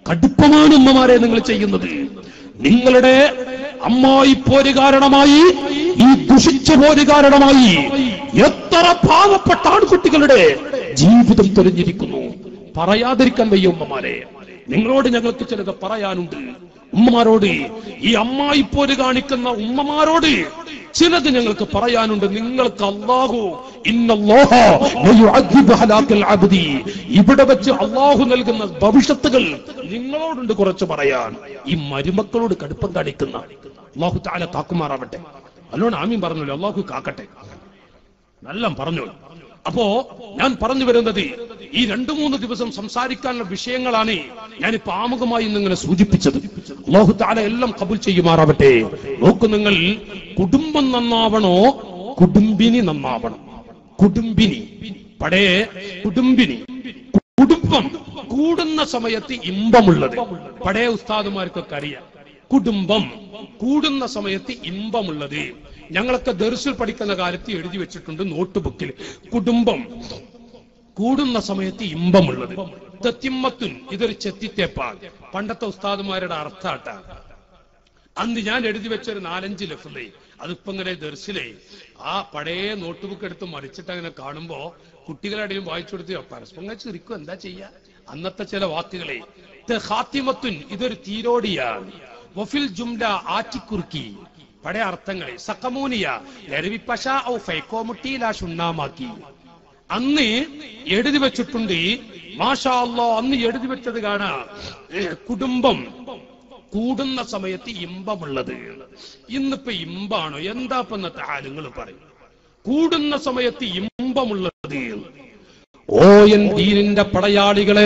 കടുപ്പമാണ് ഉമ്മമാരെ നിങ്ങൾ ചെയ്യുന്നത് നിങ്ങളുടെ അമ്മായി പോര് കാരണമായി ഈ ദുഷിച്ച പോര് കാരണമായി എത്ര പാവപ്പെട്ട ആൺകുട്ടികളുടെ ജീവിതം തെളിഞ്ഞിരിക്കുന്നു പറയാതിരിക്കാൻ വയ്യ ഉമ്മമാരെ നിങ്ങളോട് ഞങ്ങൾക്ക് ചിലത് പറയാനുണ്ട് ഉമ്മമാരോട് ഈ അമ്മായി പോര് കാണിക്കുന്ന ഉമ്മമാരോട് ചിലത് ഞങ്ങൾക്ക് പറയാനുണ്ട് നിങ്ങൾക്ക് അള്ളാഹു ഇന്നല്ലാഹ ലയുഅദ്ദിബു ഹലാക്കൽ അബ്ദി. ഇവിടെ വെച്ച് അള്ളാഹു നൽകുന്ന ഭവിഷ്യത്തുകൾ നിങ്ങളോടുണ്ട് കുറച്ച് പറയാൻ ഈ മരുമക്കളോട് കടുപ്പം കാണിക്കുന്ന അള്ളാഹു താല കാക്കുമാറാവട്ടെ അല്ലോണം ആമീൻ പറഞ്ഞല്ലോ അള്ളാഹു കാക്കട്ടെ നല്ല പറഞ്ഞു അപ്പോ ഞാൻ പറഞ്ഞു വരുന്നത് ഈ രണ്ടു മൂന്ന് ദിവസം സംസാരിക്കാനുള്ള വിഷയങ്ങളാണ് ഞാനിപ്പോ ആമുഖമായി ഇന്നിങ്ങനെ സൂചിപ്പിച്ചത് അള്ളാഹു താല എല്ലാം കബുൽ ചെയ്യുമാറാവട്ടെ നോക്കു നിങ്ങൾ കുടുംബം നന്നാവണോ കുടുംബിനി നന്നാവണം കുടുംബിനി പടേ കുടുംബിനി കുടുംബം കൂടുന്ന സമയത്ത് ഇമ്പമുള്ളത് പഴയ ഉസ്താദുമാർക്കൊക്കെ അറിയാം കുടുംബം കൂടുന്ന സമയത്ത് ഇമ്പമുള്ളത് ഞങ്ങളൊക്കെ ദർസിൽ പഠിക്കുന്ന കാലത്ത് എഴുതി വെച്ചിട്ടുണ്ട് നോട്ട് ബുക്കിൽ കുടുംബം കൂടുന്ന സമയത്ത് ഇമ്പമുള്ളത് തെത്തിമ്മത്തുൻ ഇതൊരു ചെത്തിത്തേപ്പാണ് പണ്ടത്തെ ഉസ്താദുമാരുടെ അർത്ഥാട്ട അന്ന് ഞാൻ എഴുതി വെച്ച ഒരു നാലഞ്ച് ലഫ്ലേ അതിപ്പോ ഇങ്ങനെ ദർശിലേ ആ പഴയ നോട്ട് ബുക്ക് എടുത്ത് മറിച്ചിട്ട് അങ്ങനെ കാണുമ്പോ കുട്ടികളുടെയും വായിച്ചു കൊടുത്ത് പരസ്പരം ഇങ്ങനെ ചിരിക്കും എന്താ ചെയ്യാ അന്നത്തെ ചില വാക്കുകളെ ഇത് ഖാത്തിമത്തുൻ ഇതൊരു തീരോടിയാണ് വഫിൽ ജുംല ആറ്റിക്കുറുക്കി പഴയ അർത്ഥങ്ങളെ സക്കമൂനിയ രവിപ്പശ ഔ ഫൈക്കോമുട്ടിയിലാ ശുണ്ണാമാക്കി അന്ന് എഴുതി വെച്ചിട്ടുണ്ട് മാഷാ അല്ലോ അന്ന് എഴുതി വെച്ചത് കാണാ ഏ, കുടുംബം കൂടുന്ന സമയത്ത് ഇമ്പമുള്ളത് ഇന്നിപ്പോ ഇമ്പാണോ എന്താ ഇപ്പൊ ഇന്നത്തെ ആളുകൾ പറയും കൂടുന്ന സമയത്ത് ഇമ്പമുള്ളത് ഓ എൻ ദീനിന്റെ പടയാളികളെ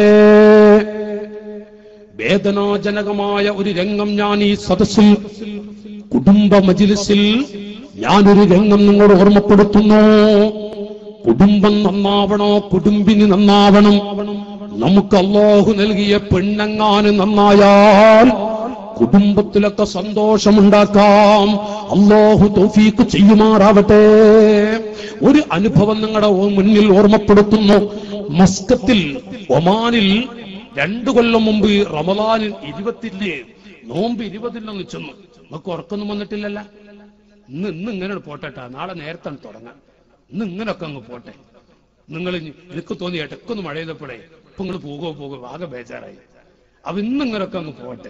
വേദനാജനകമായ ഒരു രംഗം ഞാൻ ഈ സദസ്സിൽ കുടുംബ മജിലിസിൽ ഞാനൊരു രംഗം നിങ്ങളോട് ഓർമ്മപ്പെടുത്തുന്നു കുടുംബം നന്നാവണോ കുടുംബിനി നന്നാവണം നമുക്ക് അള്ളാഹു നൽകിയ പെണ്ണങ്ങാന് നന്നായാൽ കുടുംബത്തിലൊക്കെ സന്തോഷമുണ്ടാക്കാം അള്ളാഹു തൗഫീക്ക് ചെയ്യുമാറാവട്ടെ ഒരു അനുഭവം നിങ്ങളുടെ ഓ- മുന്നിൽ ഓർമ്മപ്പെടുത്തുന്നു മസ്കത്തിൽ ഒമാനിൽ രണ്ടു കൊല്ലം മുമ്പ് റമദാനിൽ ഇരുപത്തില് നോമ്പ് ഇരുപതിലൊന്ന് ചെന്നു നമുക്ക് ഉറക്കൊന്നും വന്നിട്ടില്ലല്ല ഇന്ന് ഇന്ന് ഇങ്ങനെ പോട്ടെട്ടാ നാളെ നേരത്തെ തുടങ്ങാം ഇന്ന് ഇങ്ങനൊക്കെ അങ്ങ് പോട്ടെ നിങ്ങൾ എനിക്ക് തോന്നി ഇടക്കൊന്ന് മഴ ചെയ്തപ്പോഴേ ഇപ്പൊ നിങ്ങൾ പോകുമോ പോകുമോ ആകെ ബേജാറായി അപ്പൊ ഇന്ന് ഇങ്ങനൊക്കെ അങ്ങ് പോട്ടെ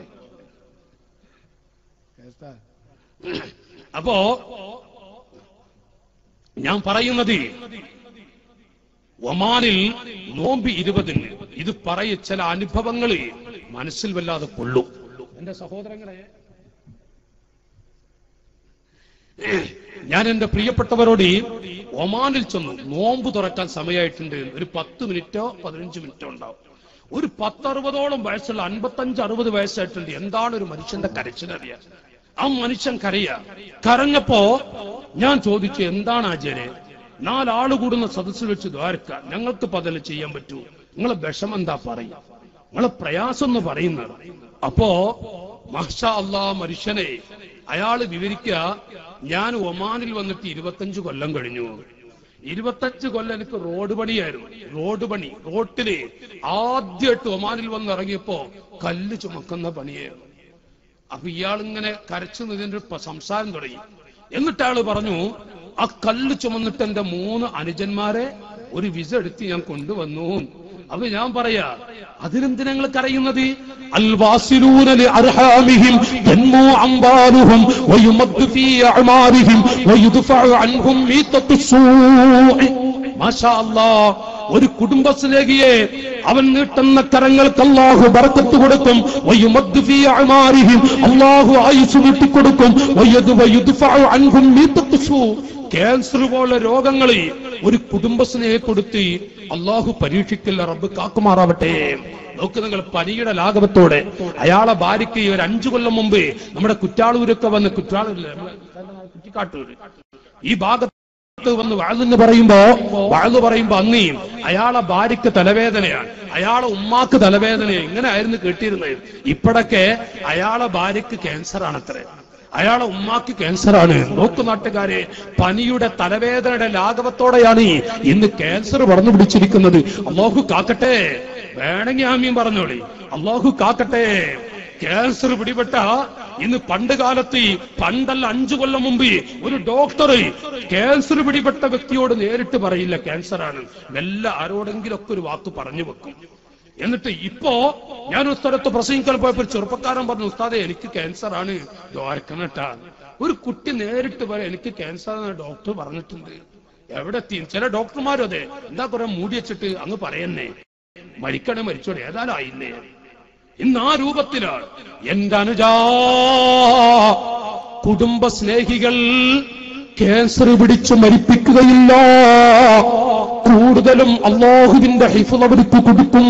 അപ്പോ ഞാൻ പറയുന്നത് ഒമാനിൽ നോമ്പ് ഇരുപതിന് ഇത് പറയ ചില അനുഭവങ്ങള് മനസ്സിൽ വല്ലാതെ കൊള്ളും എന്റെ സഹോദരങ്ങളെ ഞാൻ എന്റെ പ്രിയപ്പെട്ടവരോട് ഈ ഒമാനിൽ ചെന്നു നോമ്പ് തുറക്കാൻ സമയമായിട്ടുണ്ട് ഒരു പത്ത് മിനിറ്റോ പതിനഞ്ച് മിനിറ്റോ ഉണ്ടാവും ഒരു പത്തറുപതോളം വയസ്സുള്ള അൻപത്തഞ്ച് അറുപത് വയസ്സായിട്ടുണ്ട് എന്താണ് ഒരു മനുഷ്യന്റെ കരച്ചിലറിയാ ആ മനുഷ്യൻ കരയാ കരഞ്ഞപ്പോ ഞാൻ ചോദിച്ചു എന്താണ് ആചാര്യ നാലാള് കൂടുന്ന സദസ്സിൽ വെച്ച് ദ്വാരക്ക ഞങ്ങൾക്ക് പതല ചെയ്യാൻ പറ്റൂ നിങ്ങളെ വിഷമം എന്താ പറയും നിങ്ങളെ പ്രയാസം എന്ന് പറയുന്നത് അപ്പോ മഹ്ഷ അള്ളാ മനുഷ്യനെ അയാള് വിവരിക്കുക ഞാൻ ഒമാനിൽ വന്നിട്ട് ഇരുപത്തഞ്ച് കൊല്ലം കഴിഞ്ഞു ഇരുപത്തഞ്ച് കൊല്ലം എനിക്ക് റോഡ് പണിയായിരുന്നു റോഡ് പണി റോട്ടില് ആദ്യമായിട്ട് ഒമാനിൽ വന്ന് ഇറങ്ങിയപ്പോ കല്ല് ചുമക്കുന്ന പണിയായിരുന്നു അപ്പൊ ഇയാൾ ഇങ്ങനെ കരച്ചു നിന്നതിന്റെ പ- സംസാരം തുടങ്ങി എന്നിട്ട് അയാള് പറഞ്ഞു ആ കല്ല് ചുമന്നിട്ട് എന്റെ മൂന്ന് അനുജന്മാരെ ഒരു വിസ എടുത്ത് ഞാൻ കൊണ്ടുവന്നു അപ്പൊ ഞാൻ പറയാ അതിനെന്തിനാ നിങ്ങൾ കരയുന്നത് الواصلون لأرحامهم تنمو أموالهم ويمد في أعمارهم ويدفع عنهم ميتة السوء ما شاء الله ഒരു കുടുംബസ്നേഹിയെ അവൻ നീട്ടുന്ന കരങ്ങൾക്ക് അള്ളാഹു ബർക്കത്ത് കൊടുക്കും വയുമദ്ദു ഫീ അഅമാരിഹിം അള്ളാഹു ആയുസ് നീട്ടിക്കൊടുക്കും വയദു വയുദ്ഫഉ അൻഹും മീത്തത്തു സൂ ക്യാൻസർ പോലെ രോഗങ്ങളെ ഒരു കുടുംബസ്നേഹെ കൊടുത്ത് അള്ളാഹു പരീക്ഷിക്കില്ല റബ്ബ് കാക്കുമാറാവട്ടെ നോക്ക് നിങ്ങൾ പനിയുടെ ലാഘവത്തോടെ അയാളെ ഭാര്യയ്ക്ക് ഒരു അഞ്ചു കൊല്ലം മുമ്പ് നമ്മുടെ കുറ്റാളൂരൊക്കെ വന്ന് കുറ്റാളൂരില്ല കുറ്റിക്കാട്ടൂര് ഈ ഭാഗത്ത് വന്ന് വാഴെന്ന് പറയുമ്പോ വാഴ് പറയുമ്പോ അന്നീ അയാളെ ഭാര്യയ്ക്ക് തലവേദനയാണ് അയാളെ ഉമ്മാക്ക് തലവേദനയാണ് ഇങ്ങനെ ആയിരുന്നു കേട്ടിരുന്നത് ഇപ്പോഴൊക്കെ അയാളെ ഭാര്യയ്ക്ക് ക്യാൻസർ ആണത്രേ അയാളെ ഉമ്മാക്ക് ക്യാൻസർ ആണ് നോക്കു നാട്ടുകാരെ പനിയുടെ തലവേദനയുടെ ലാഘവത്തോടെയാണ് ഇന്ന് ക്യാൻസർ വളർന്നു പിടിച്ചിരിക്കുന്നത് അള്ളാഹു കാക്കട്ടെ വേണമെങ്കിൽ ആമീൻ പറഞ്ഞോളി അള്ളാഹു കാക്കട്ടെ ക്യാൻസർ പിടിപെട്ട ഇന്ന് പണ്ട് കാലത്ത് ഈ പണ്ടല്ല അഞ്ചു കൊല്ലം മുമ്പ് ഒരു ഡോക്ടർ ക്യാൻസർ പിടിപെട്ട വ്യക്തിയോട് നേരിട്ട് പറയില്ല ക്യാൻസർ ആണ് വല്ല ആരോടെങ്കിലും ഒക്കെ ഒരു വാക്ക് പറഞ്ഞു വെക്കും എന്നിട്ട് ഇപ്പോ ഞാൻ ഒരു സ്ഥലത്ത് പ്രസംഗിക്കാൻ പോയപ്പോ ഒരു ചെറുപ്പക്കാരൻ പറഞ്ഞു ഉസ്താദെ എനിക്ക് ക്യാൻസർ ആണ് ദ്വാരക്കണട്ടാ ഒരു കുട്ടി നേരിട്ട് പറയാം എനിക്ക് ക്യാൻസർ ആണ് ഡോക്ടർ പറഞ്ഞിട്ടുണ്ട് എവിടെ എത്തി ചില ഡോക്ടർമാരും അതെ എന്താ കുറെ മൂടി വെച്ചിട്ട് അങ്ങ് പറയുന്നേ മരിക്കണേ മരിച്ചോടെ ഏതായാലും ആയില്ലേ ഇന്ന് ആ രൂപത്തിലാണ് എന്റെ അനുജാ കുടുംബ സ്നേഹികൾ ക്യാൻസർ പിടിച്ച് മരിപ്പിക്കുകയില്ല കൂടുതലും അള്ളാഹുവിന്റെ ഹൈഫുൾ അവർക്ക് കൊടുക്കും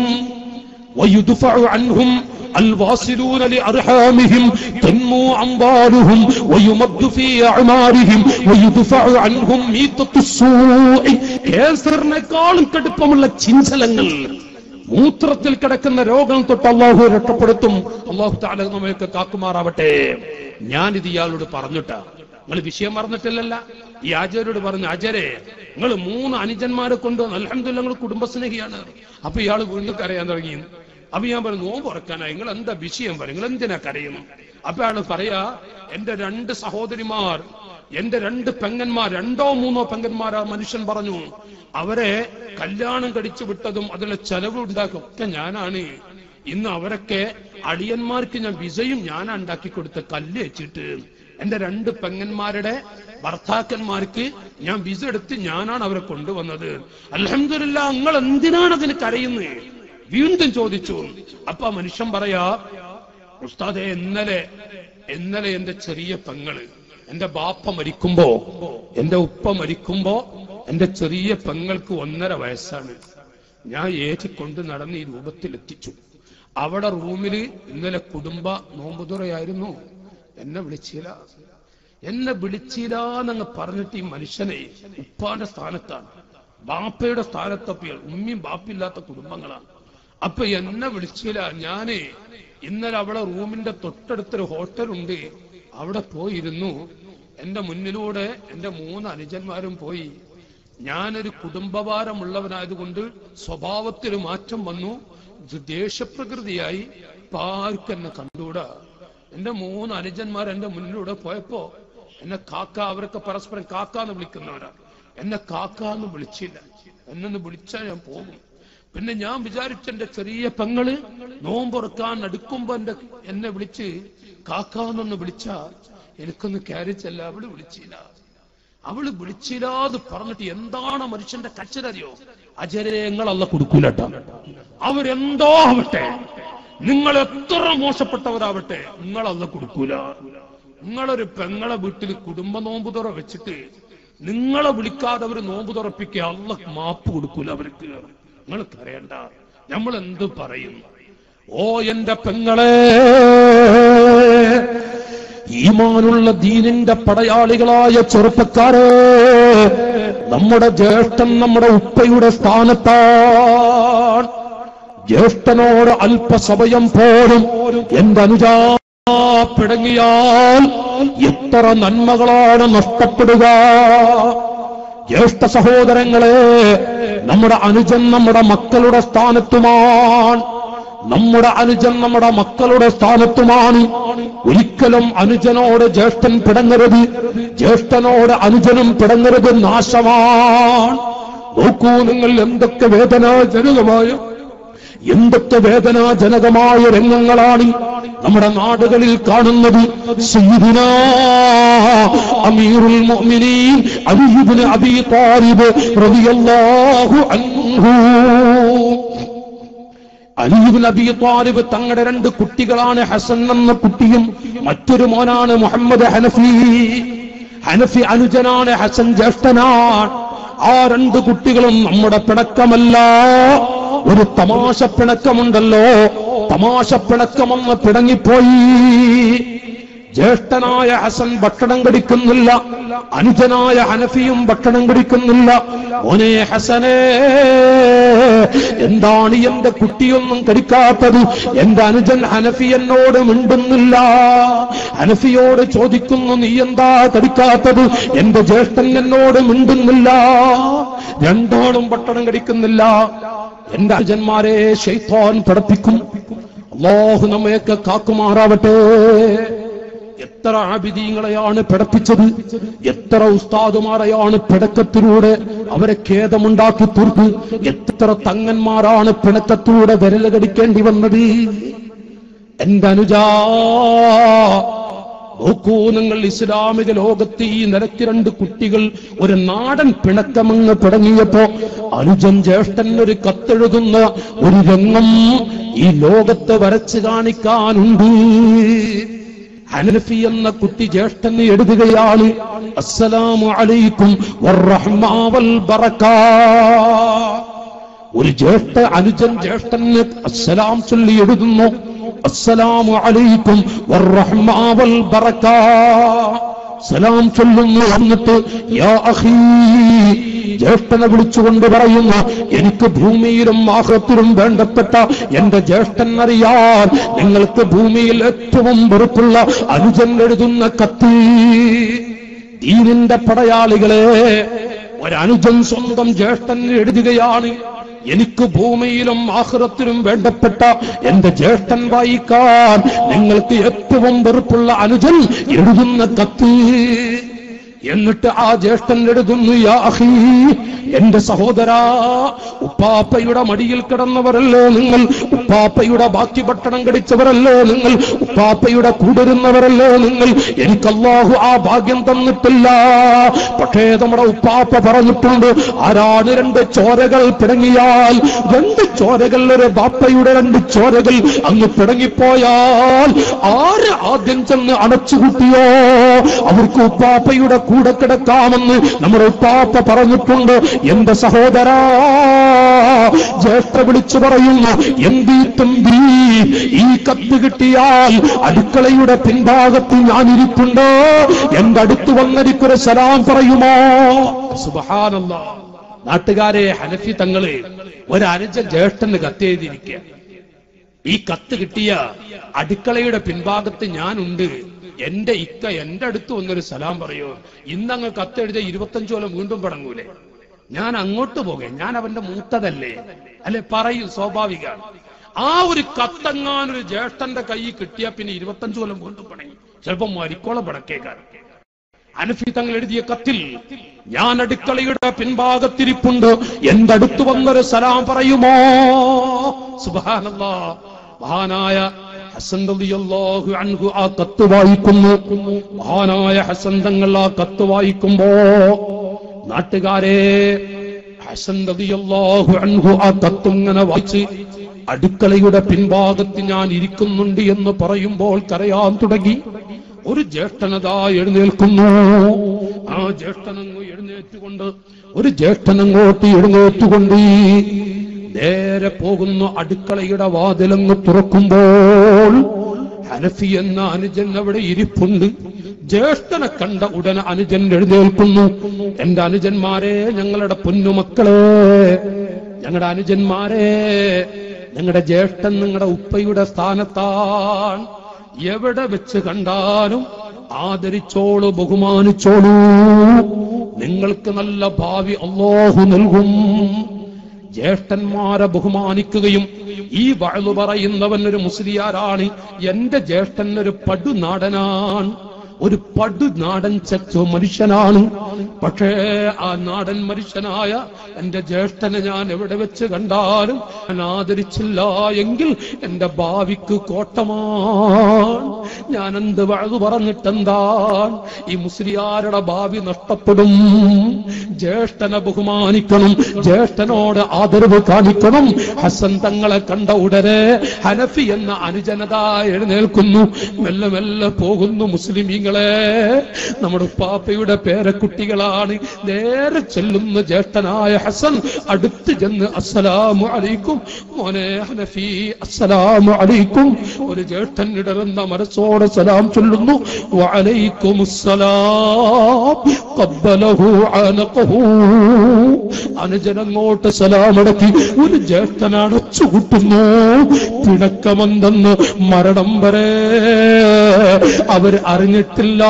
ويدفع عنهم الواصلون لأرحامهم تنمو أموالهم ويمد في أعمارهم ويدفع عنهم ميتة السوء ക്യാൻസറിനേക്കാളും കടുപ്പമുള്ള ചിഞ്ചലങ്ങൾ മൂത്രത്തിൽ കിടക്കുന്ന രോഗം തൊട്ട് അള്ളാഹു രക്ഷപ്പെടുത്തും അള്ളാഹു താല നമ്മയൊക്കെ കാക്കുമാറാവട്ടെ ഞാനിത് ഇയാളോട് പറഞ്ഞിട്ടാ നിങ്ങൾ വിഷയം പറഞ്ഞിട്ടില്ലല്ല ഈ ആചാര്യോട് പറഞ്ഞു ആചാരെ നിങ്ങൾ മൂന്ന് അനുജന്മാരെ കൊണ്ട് അലഹമില്ല നിങ്ങൾ കുടുംബസ്നേഹിയാണ് അപ്പൊ ഇയാൾ വീണ്ടും കരയാൻ തുടങ്ങി അപ്പൊ ഞാൻ പറഞ്ഞു നോമ്പ് ഉറക്കാനാ നിങ്ങൾ എന്താ വിഷയം പറയും നിങ്ങൾ എന്തിനാ കരയുന്നു അപ്പൊ അയാൾ പറയാ എന്റെ രണ്ട് സഹോദരിമാർ എന്റെ രണ്ട് പെങ്ങന്മാർ രണ്ടോ മൂന്നോ പെങ്ങന്മാർ ആ മനുഷ്യൻ പറഞ്ഞു അവരെ കല്യാണം കഴിച്ചു വിട്ടതും അതിലെ ചെലവ് ഉണ്ടാക്കും ഒക്കെ ഞാനാണ് ഇന്ന് അവരൊക്കെ അടിയന്മാർക്ക് ഞാൻ വിസയും ഞാൻ ഉണ്ടാക്കി കൊടുത്ത കല്ല് വെച്ചിട്ട് എന്റെ രണ്ട് പെങ്ങന്മാരുടെ ഭർത്താക്കന്മാർക്ക് ഞാൻ വിസ എടുത്ത് ഞാനാണ് അവരെ കൊണ്ടുവന്നത് അലഹമില്ല നിങ്ങൾ എന്തിനാണ് അതിന് കരയുന്നത് വീണ്ടും ചോദിച്ചു അപ്പൊ ആ മനുഷ്യൻ പറയാ ഉസ്താദെ ഇന്നലെ ഇന്നലെ എന്റെ ചെറിയ പെങ്ങള് എന്റെ ബാപ്പ മരിക്കുമ്പോ എന്റെ ഉപ്പ മരിക്കുമ്പോ എന്റെ ചെറിയ പെങ്ങൾക്ക് ഒന്നര വയസ്സാണ് ഞാൻ ഏറ്റിക്കൊണ്ട് നടന്ന് ഈ രൂപത്തിൽ എത്തിച്ചു അവിടെ റൂമില് ഇന്നലെ കുടുംബ നോമ്പുതുറയായിരുന്നു എന്നെ വിളിച്ചില്ല എന്നെ വിളിച്ചില്ല എന്നങ്ങ് പറഞ്ഞിട്ട് ഈ മനുഷ്യനെ ഉപ്പാന്റെ സ്ഥാനത്താണ് ബാപ്പയുടെ സ്ഥാനത്തപ്പിയ ഉമ്മയും ബാപ്പില്ലാത്ത കുടുംബങ്ങളാണ് അപ്പൊ എന്നെ വിളിച്ചില്ല ഞാന് ഇന്നലെ അവിടെ റൂമിന്റെ തൊട്ടടുത്തൊരു ഹോട്ടലുണ്ട് അവിടെ പോയിരുന്നു എന്റെ മുന്നിലൂടെ എന്റെ മൂന്ന് അനുജന്മാരും പോയി ഞാനൊരു കുടുംബഭാരമുള്ളവനായതുകൊണ്ട് സ്വഭാവത്തിൽ മാറ്റം വന്നു ഇത് ദേഷ്യപ്രകൃതിയായി ഇപ്പൊ ആർക്കും എന്നെ കണ്ടുകൂടാ എന്റെ മൂന്ന് അനുജന്മാർ എന്റെ മുന്നിലൂടെ പോയപ്പോ എന്നെ കാക്ക അവരൊക്കെ പരസ്പരം കാക്ക എന്ന് വിളിക്കുന്നവരാണ് എന്നെ കാക്ക എന്ന് വിളിച്ചില്ല എന്നൊന്ന് വിളിച്ചാൽ ഞാൻ പോകും പിന്നെ ഞാൻ വിചാരിച്ച എന്റെ ചെറിയ പെങ്ങള് നോമ്പുറക്കാൻ അടുക്കുമ്പോ എന്റെ എന്നെ വിളിച്ച് കാക്കാന്നൊന്ന് വിളിച്ച എനിക്കൊന്ന് ക്യാരിച്ചല്ല അവള് വിളിച്ചില്ല അവള് വിളിച്ചില്ലാന്ന് പറഞ്ഞിട്ട് എന്താണ് മനുഷ്യന്റെ കച്ചരറിയോ അജരങ്ങളല്ല കൊടുക്കൂലട്ടോ അവരെന്തോ ആവട്ടെ നിങ്ങൾ എത്ര മോശപ്പെട്ടവരാവട്ടെ നിങ്ങളല്ല കൊടുക്കൂല നിങ്ങളൊരു പെങ്ങളെ വീട്ടിൽ കുടുംബ നോമ്പ് തുറ വെച്ചിട്ട് നിങ്ങളെ വിളിക്കാതെ അവർ നോമ്പ് തുറപ്പിക്കുക അല്ല മാപ്പ് കൊടുക്കൂല അവർക്ക് നിങ്ങൾ കരയണ്ട നമ്മൾ എന്ത് പറയും ഓ എന്റെ പെങ്ങളെ ഈമാനുള്ള ദീനിന്റെ പടയാളികളായ ചെറുപ്പക്കാരെ നമ്മുടെ ജ്യേഷ്ഠൻ നമ്മുടെ ഉപ്പയുടെ സ്ഥാനത്താണ് ജ്യേഷ്ഠനോട് അല്പസമയം പോലും എന്റെ അനുജാ പിടങ്ങിയാൽ എത്ര നന്മകളാണ് നഷ്ടപ്പെടുക ജ്യേഷ്ഠ സഹോദരങ്ങളെ നമ്മുടെ അനുജൻ നമ്മുടെ മക്കളുടെ സ്ഥാനത്തുമാണ് നമ്മുടെ അനുജൻ നമ്മുടെ മക്കളുടെ സ്ഥാനത്തുമാണ് ഒരിക്കലും അനുജനോട് ജ്യേഷ്ഠൻ പിടങ്ങരുത് ജ്യേഷ്ഠനോട് അനുജനും പിടങ്ങരുത് നാശമാണ് നോക്കൂ നിങ്ങൾ എന്തൊക്കെ വേദനാജനകമായ എന്തൊക്കെ വേദനാജനകമായ രംഗങ്ങളാണ് നമ്മുടെ നാടുകളിൽ കാണുന്നത് സയ്യിദുന അമീറുൽ മുഅ്മിനീൻ അലി ഇബ്നു അബീ താലിബ് റളിയല്ലാഹു അൻഹു അലീബ് നബി താലിബ് തങ്ങളുടെ രണ്ട് കുട്ടികളാണ് ഹസൻ എന്ന കുട്ടിയും മറ്റൊരു മോനാണ് മുഹമ്മദ് ഹനഫി ഹനഫി അനുജനാണ് ഹസൻ ജ്യേഷ്ഠനാണ് ആ രണ്ട് കുട്ടികളും നമ്മുടെ പിണക്കമല്ല ഒരു തമാശ പിണക്കമുണ്ടല്ലോ തമാശ പിണക്കമെന്ന് പിണങ്ങിപ്പോയി ജ്യേഷ്ഠനായ ഹസൻ ഭക്ഷണം കടിക്കുന്നില്ല അനുജനായ ഹനഫിയും ഭക്ഷണം കടിക്കുന്നില്ല മോനെ ഹസനേ എന്താണ് എന്റെ കുട്ടിയൊന്നും കടിക്കാത്തത് എന്റെ അനുജൻ ഹനഫി എന്നോട് മിണ്ടുന്നില്ല ഹനഫിയോട് ചോദിക്കുന്നു നീ എന്താ കടിക്കാത്തത് എന്റെ ജ്യേഷ്ഠൻ എന്നോട് മിണ്ടുന്നില്ല രണ്ടാളും ഭക്ഷണം കടിക്കുന്നില്ല എന്റെ അജന്മാരെ ഷെയ്ത്താൻ പഠിപ്പിക്കും അള്ളാഹു നമ്മയൊക്കെ കാക്കുമാറാവട്ടെ എത്ര ആബിദീങ്ങളെയാണ് പിടപ്പിച്ചത് എത്ര ഉസ്താദുമാരെയാണ് പിടക്കത്തിലൂടെ അവരെ ഖേദമുണ്ടാക്കി തീർത്ത് എത്ര തങ്ങന്മാരാണ് പിണക്കത്തിലൂടെ വിരല് കടിക്കേണ്ടി വന്നത് എന്റെ അനുജാ നോക്കൂ നിങ്ങൾ ഇസ്ലാമിക ലോകത്ത് ഈ നിലയ്ക്ക് രണ്ട് കുട്ടികൾ ഒരു നാടൻ പിണക്കമങ്ങ് തുടങ്ങിയപ്പോ അനുജൻ ജ്യേഷ്ഠൻ ഒരു കത്തെഴുതുന്ന ഒരു രംഗം ഈ ലോകത്ത് വരച്ചു കാണിക്കാനുണ്ട് ഹനഫി എന്ന കുട്ടി ജ്യേഷ്ഠന് എഴുതുകയാണ് അസ്സലാമു അലൈക്കും വറഹ്മാ വൽ ബറക്കാ ഒരു ജ്യേഷ്ഠ അനുജൻ ജ്യേഷ്ഠന് അസ്സലാം ചൊല്ലി എഴുതുന്നു അസ്സലാമു അലൈക്കും വറഹ്മാ വൽ ബറക്കാ സലാം ചൊല്ലുന്നു എന്നിട്ട് യാ അഖീ ജ്യേഷ്ഠനെ വിളിച്ചുകൊണ്ട് പറയുന്നു എനിക്ക് ഭൂമിയിലും ആഹ്റത്തിലും വേണ്ടപ്പെട്ട എന്റെ ജ്യേഷ്ഠൻ അറിയാൻ നിങ്ങൾക്ക് ഭൂമിയിൽ ഏറ്റവും വെറുപ്പുള്ള അനുജൻ എഴുതുന്ന കത്തി ദീനിന്റെ പടയാളികളെ ഒരനുജൻ സ്വന്തം ജ്യേഷ്ഠൻ എഴുതുകയാണ് എനിക്ക് ഭൂമിയിലും ആഹ്റത്തിലും വേണ്ടപ്പെട്ട എന്റെ ജ്യേഷ്ഠൻ വായിക്കാൻ നിങ്ങൾക്ക് ഏറ്റവും വെറുപ്പുള്ള അനുജൻ എഴുതുന്ന കത്ത് എന്നിട്ട് ആ ജ്യേഷ്ഠൻ എഴുതുന്നു യാ അഹീ എന്റെ സഹോദരാ ഉപ്പാപ്പയുടെ മടിയിൽ കിടന്നവരല്ലേ നിങ്ങൾ ഉപ്പാപ്പയുടെ ബാക്കി ഭക്ഷണം കടിച്ചവരല്ലേ നിങ്ങൾ ഉപ്പാപ്പയുടെ കൂടിരുന്നവരല്ലേ നിങ്ങൾ എനിക്ക് അല്ലാഹു ആ ഭാഗ്യം തന്നിട്ടില്ല പക്ഷേ നമ്മുടെ ഉപ്പാപ്പ പറഞ്ഞിട്ടുണ്ട് ആരാണ് രണ്ട് ചോരകൾ പിടങ്ങിയാൽ രണ്ട് ചോരകൾ ഒരു ബാപ്പയുടെ രണ്ട് ചോരകൾ അങ്ങ് പിടങ്ങിപ്പോയാൽ ആര് ആദ്യം ചെന്ന് അടച്ചുകൂട്ടിയോ അവർക്ക് ഉപ്പാപ്പയുടെ കൂടെ കിടക്കാമെന്ന് നമ്മുടെ ഉപ്പാപ്പ പറഞ്ഞിട്ടുണ്ട് എന്റെ സഹോദരാ ജ്യേഷ്ഠ വിളിച്ചു പറയുന്നു എന്തീ തമ്പി ഈ കത്ത് കിട്ടിയാൽ അടുക്കളയുടെ പിൻഭാഗത്ത് ഞാനിരിപ്പുണ്ടോ എന്റെ അടുത്ത് വന്നെനിക്കൊരു സലാം പറയുമോ സുബഹാനല്ലാ നാട്ടുകാരെ ഹനഫി തങ്ങള് ഒരു അനുജൻ ജ്യേഷ്ഠന് കത്തെഴുതിയിരിക്കുക ഈ കത്ത് കിട്ടിയ അടുക്കളയുടെ പിൻഭാഗത്ത് ഞാനുണ്ട് എന്റെ ഇക്ക എന്റെ അടുത്ത് വന്നൊരു സലാം പറയോ ഇന്നങ്ങ് കത്തെഴുതിയ ഇരുപത്തഞ്ചോളം വീണ്ടും പടങ്ങൂലേ ഞാൻ അങ്ങോട്ട് പോകെ ഞാൻ അവന്റെ മൂത്തതല്ലേ അല്ലെ പറയും സ്വാഭാവിക ആ ഒരു കത്തങ്ങാനൊരു ജ്യേഷ്ഠന്റെ കൈ കിട്ടിയ പിന്നെ ഇരുപത്തഞ്ചോളം വീണ്ടും പടങ്ങി ചിലപ്പോ മരിക്കോളം പടക്കേക്കാരൻ അനഫി തങ്ങൾ എഴുതിയ കത്തിൽ ഞാൻ അടുക്കളയുടെ പിൻഭാഗത്തിരിപ്പുണ്ട് എന്റെ അടുത്ത് വന്നൊരു സലാം പറയുമോ സുബാനല്ലാ മഹാനായ ഹസൻ റളിയല്ലാഹു അൻഹു ആ കത്ത് വായിക്കുന്നു മഹാനായ ഹസൻ തങ്ങൾ ആ കത്ത് വായിക്കുമ്പോ നാട്ടുകാരെ ഹസൻ റളിയല്ലാഹു അൻഹു ആ കത്ത് ഇങ്ങനെ വായിച്ച് അടുക്കളയുടെ പിൻഭാഗത്ത് ഞാൻ ഇരിക്കുന്നുണ്ട് എന്ന് പറയുമ്പോൾ കരയാൻ തുടങ്ങി ഒരു ജ്യേഷ്ഠനതാ എഴുന്നേൽക്കുന്നു ആ ജ്യേഷ്ഠനങ്ങ് എഴുന്നേറ്റുകൊണ്ട് ഒരു ജ്യേഷ്ഠനങ്ങോട്ട് എഴുന്നേറ്റുകൊണ്ട് നേരെ പോകുന്നു അടുക്കളയുടെ വാതിലങ്ങ് തുറക്കുമ്പോൾ ഹനഫി എന്ന അനുജൻ അവിടെ ഇരിപ്പുണ്ട് ജ്യേഷ്ഠനെ കണ്ട ഉടനെ അനുജൻ എഴുന്നേൽക്കുന്നു എന്റെ അനുജന്മാരെ ഞങ്ങളുടെ പൊന്നുമക്കളെ ഞങ്ങളുടെ അനുജന്മാരെ ഞങ്ങളുടെ ജ്യേഷ്ഠൻ നിങ്ങളുടെ ഉപ്പയുടെ സ്ഥാനത്താണ് എവിടെ വെച്ച് കണ്ടാലും ആദരിച്ചോളൂ ബഹുമാനിച്ചോളൂ നിങ്ങൾക്ക് നല്ല ഭാവി അള്ളാഹു നൽകും ജ്യേഷ്ഠന്മാരെ ബഹുമാനിക്കുകയും ഈ വഴു പറയുന്നവൻ ഒരു മുസ്ലിയാരാണ് എന്റെ ജ്യേഷ്ഠൻ ഒരു പടുനാടനാണ് ഒരു പടുനാടൻ ചച്ചോ മനുഷ്യനാണ് പക്ഷേ ആ നാടൻ മനുഷ്യനായ എന്റെ ജ്യേഷ്ഠനെ ഞാൻ എവിടെ വെച്ച് കണ്ടാലും ഞാൻ ആദരിച്ചില്ല എങ്കിൽ എന്റെ ഭാവിക്ക് കോട്ടമാണ് ഞാൻ എന്ത് വഴു പറഞ്ഞിട്ടെന്താണ് ഈ മുസ്ലിയാരുടെ ഭാവി നഷ്ടപ്പെടും ജ്യേഷ്ഠനെ ബഹുമാനിക്കണം ജ്യേഷ്ഠനോട് ആദരവ് കാണിക്കണം ഹസൻ തങ്ങളെ കണ്ട ഉടനെ ഹനഫി എന്ന അനുജനത എഴുന്നേൽക്കുന്നു മെല്ലെ മെല്ലെ പോകുന്നു മുസ്ലിമീങ്ങളെ നമ്മുടെ ഉപ്പാപ്പയുടെ പേരക്കുട്ടികളാണ് നേരെ ചെല്ലുന്ന ജ്യേഷ്ഠനായ ഹസൻ അടുത്ത് ചെന്ന് അസ്സലാമു അലൈക്കും മോനെ ഹനഫി അസ്സലാമു അലൈക്കും ഒരു ജ്യേഷ്ഠൻ ഇടറുന്ന മനസ്സോടെ സലാം ചൊല്ലുന്നു വഅലൈക്കും അസ്സലാം ഖബ്ബലഹു അനഖഹു അനുജനങ്ങോട്ട് സലാമടക്കി ഒരു ജ്യേഷ്ഠൻ അടച്ചു കൂട്ടുന്നു പിണക്കമെന്തെന്ന് മരണം വരെ അവർ അറിഞ്ഞിട്ടില്ല അറിഞ്ഞിട്ടില്ല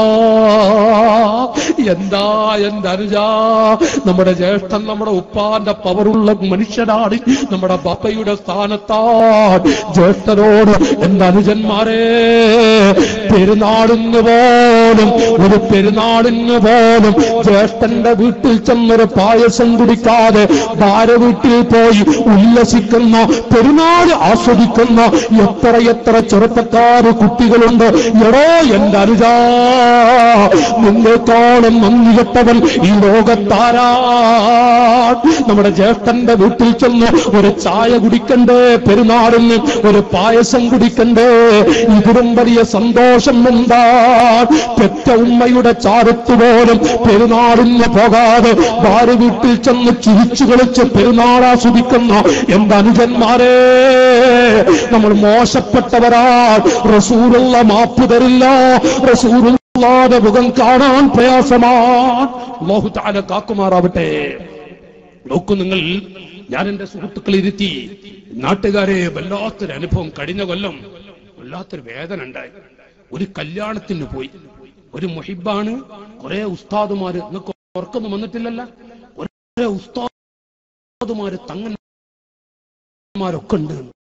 എന്താ എന്റെ അനുജ നമ്മുടെ ജ്യേഷ്ഠൻ നമ്മുടെ ഉപ്പാന്റെ പവറുള്ള മനുഷ്യനാണ് നമ്മുടെ ബാപ്പയുടെ സ്ഥാനത്താണ് ജ്യേഷ്ഠനോട് എന്റെ അനുജന്മാരെ പെരുന്നാളിന് പോലും ഒരു പെരുന്നാളിന് പോലും ജ്യേഷ്ഠന്റെ വീട്ടിൽ ചെന്നൊരു പായസം കുടിക്കാതെ ഭാര്യ വീട്ടിൽ പോയി ഉല്ലസിക്കുന്ന പെരുന്നാൾ ആസ്വദിക്കുന്ന എത്ര എത്ര ചെറുപ്പക്കാർ കുട്ടികളുണ്ട് എടോ എന്റെ അനുജാ നിന്നെക്കാളും നന്ദി കെട്ടവൻ ഈ ലോകത്താരാ നമ്മുടെ ജ്യേഷ്ഠന്റെ വീട്ടിൽ ചെന്ന് ഒരു ചായ കുടിക്കണ്ടേ പെരുന്നാളിന് ഒരു പായസം കുടിക്കണ്ടേ ഇതിലും വലിയ സന്തോഷം എന്താ പെറ്റ ഉമ്മയുടെ ചാരത്ത് പോലും പെരുന്നാളിന് പോകാതെ ഭാര്യ വീട്ടിൽ ചെന്ന് ചിരിച്ചു കളിച്ച് പെരുന്നാൾ ആസ്വദിക്കുന്ന എന്റെ അനുജന്മാരെ നമ്മൾ മോശപ്പെട്ടവരാ റസൂലുള്ള മാപ്പ് തരില്ല റസൂലുള്ളാന്റെ മുഖം കാണാൻ പ്രയാസമാണ് അല്ലാഹു തആല കാക്കുമാറാവട്ടെ നോക്കൂ നിങ്ങൾ ഞാൻ എന്റെ സുഹൃത്തുക്കൾ ഇരുത്തി നാട്ടുകാരെ വല്ലാത്തൊരു അനുഭവം കഴിഞ്ഞ കൊല്ലം വല്ലാത്തൊരു വേദന ഉണ്ടായി ഒരു കല്യാണത്തിന് പോയി ഒരു മുഹിബാണ് കുറെ ഉസ്താദുമാര് നിങ്ങൾക്ക് ഓർക്കൊന്നും വന്നിട്ടില്ലല്ല കുറെ ഉസ്താദുമാര് തങ്ങന്മാരൊക്കെ ഉണ്ട്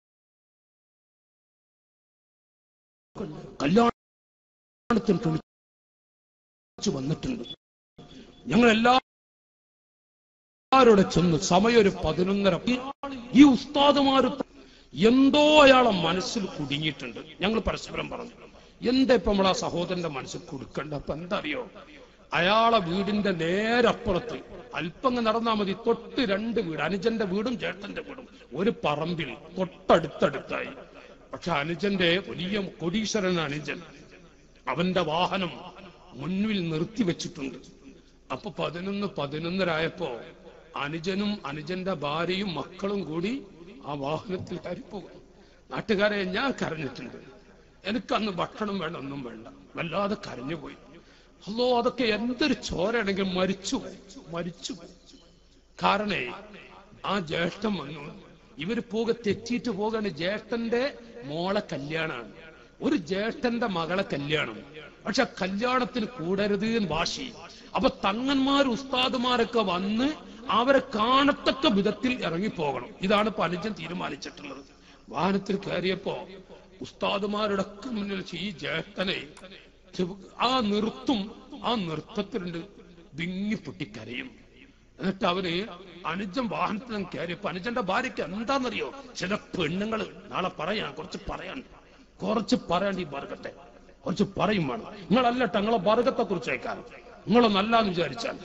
കല്യാണത്തിന് ക്ഷണിച്ചു വന്നിട്ടുണ്ട് ഞങ്ങൾ എല്ലാവരോടെ ചെന്ന് സമയം ഒരു പതിനൊന്നര ഈ ഉസ്താദുമാര് എന്തോ അയാളെ മനസ്സിൽ കുടുങ്ങിയിട്ടുണ്ട് ഞങ്ങൾ പരസ്പരം പറഞ്ഞു എന്താ ഇപ്പൊ നമ്മൾ ആ സഹോദരന്റെ മനസ്സിൽ കൊടുക്കണ്ട അപ്പൊ എന്താ അറിയോ അയാളെ വീടിന്റെ നേരപ്പുറത്ത് അല്പം അങ്ങ് നടന്നാ മതി തൊട്ട് രണ്ട് വീട് അനുജന്റെ വീടും ചേട്ടന്റെ വീടും ഒരു പറമ്പിൽ തൊട്ടടുത്തടുത്തായി പക്ഷെ അനുജന്റെ വലിയ കൊടീശ്വരൻ അനുജൻ അവന്റെ വാഹനം മുന്നിൽ നിർത്തി വെച്ചിട്ടുണ്ട് അപ്പൊ പതിനൊന്ന് പതിനൊന്നരായപ്പോ അനുജനും അനുജന്റെ ഭാര്യയും മക്കളും കൂടി ആ വാഹനത്തിൽ കയറിപ്പോകും നാട്ടുകാരെ ഞാൻ കരഞ്ഞിട്ടുണ്ട് എനിക്കന്ന് ഭക്ഷണം വേണ്ട ഒന്നും വേണ്ട വല്ലാതെ കരഞ്ഞുപോയി അല്ലോ അതൊക്കെ എന്തൊരു ചോരയാണെങ്കിൽ മരിച്ചു പോകും. മരിച്ചു പോകും. കാരണേ ആ ജ്യേഷ്ഠൻ വന്നു ഇവര് പോകെ തെറ്റിയിട്ട് പോകാണ് ജ്യേഷ്ഠന്റെ മോളെ കല്യാണമാണ് ഒരു ജ്യേഷ്ഠന്റെ മകളെ കല്യാണം പക്ഷെ കല്യാണത്തിന് കൂടരുത് എന്ന് വാശി അപ്പൊ തങ്ങന്മാർ ഉസ്താദുമാരൊക്കെ വന്ന് അവരെ കാണത്തക്ക വിധത്തിൽ ഇറങ്ങിപ്പോകണം ഇതാണ് പലജൻ തീരുമാനിച്ചിട്ടുള്ളത് വാഹനത്തിൽ കയറിയപ്പോ ഉസ്താദുമാരുടെ ഒക്കെ മുന്നിൽ വെച്ച് ഈ ജ്യേഷ്ഠനെ ചെവ- ആ നിർത്തും ആ നൃത്തത്തിലുണ്ട് വിങ്ങി പൊട്ടിക്കരയും എന്നിട്ട് അവന് അനുജൻ വാഹനത്തിൽ കയറിയപ്പോ അനുജന്റെ ഭാര്യയ്ക്ക് എന്താണെന്നറിയോ ചില പെണ്ണുങ്ങൾ നാളെ പറയാൻ കുറച്ച് പറയാൻ കുറച്ച് പറയാൻ ഈ വർഗത്തെ കുറച്ച് പറയും വേണം നിങ്ങളല്ല തങ്ങളെ വർഗത്തെ കുറിച്ച് കേൾക്കാൻ നിങ്ങളെ നല്ലാന്ന് വിചാരിച്ചാൽ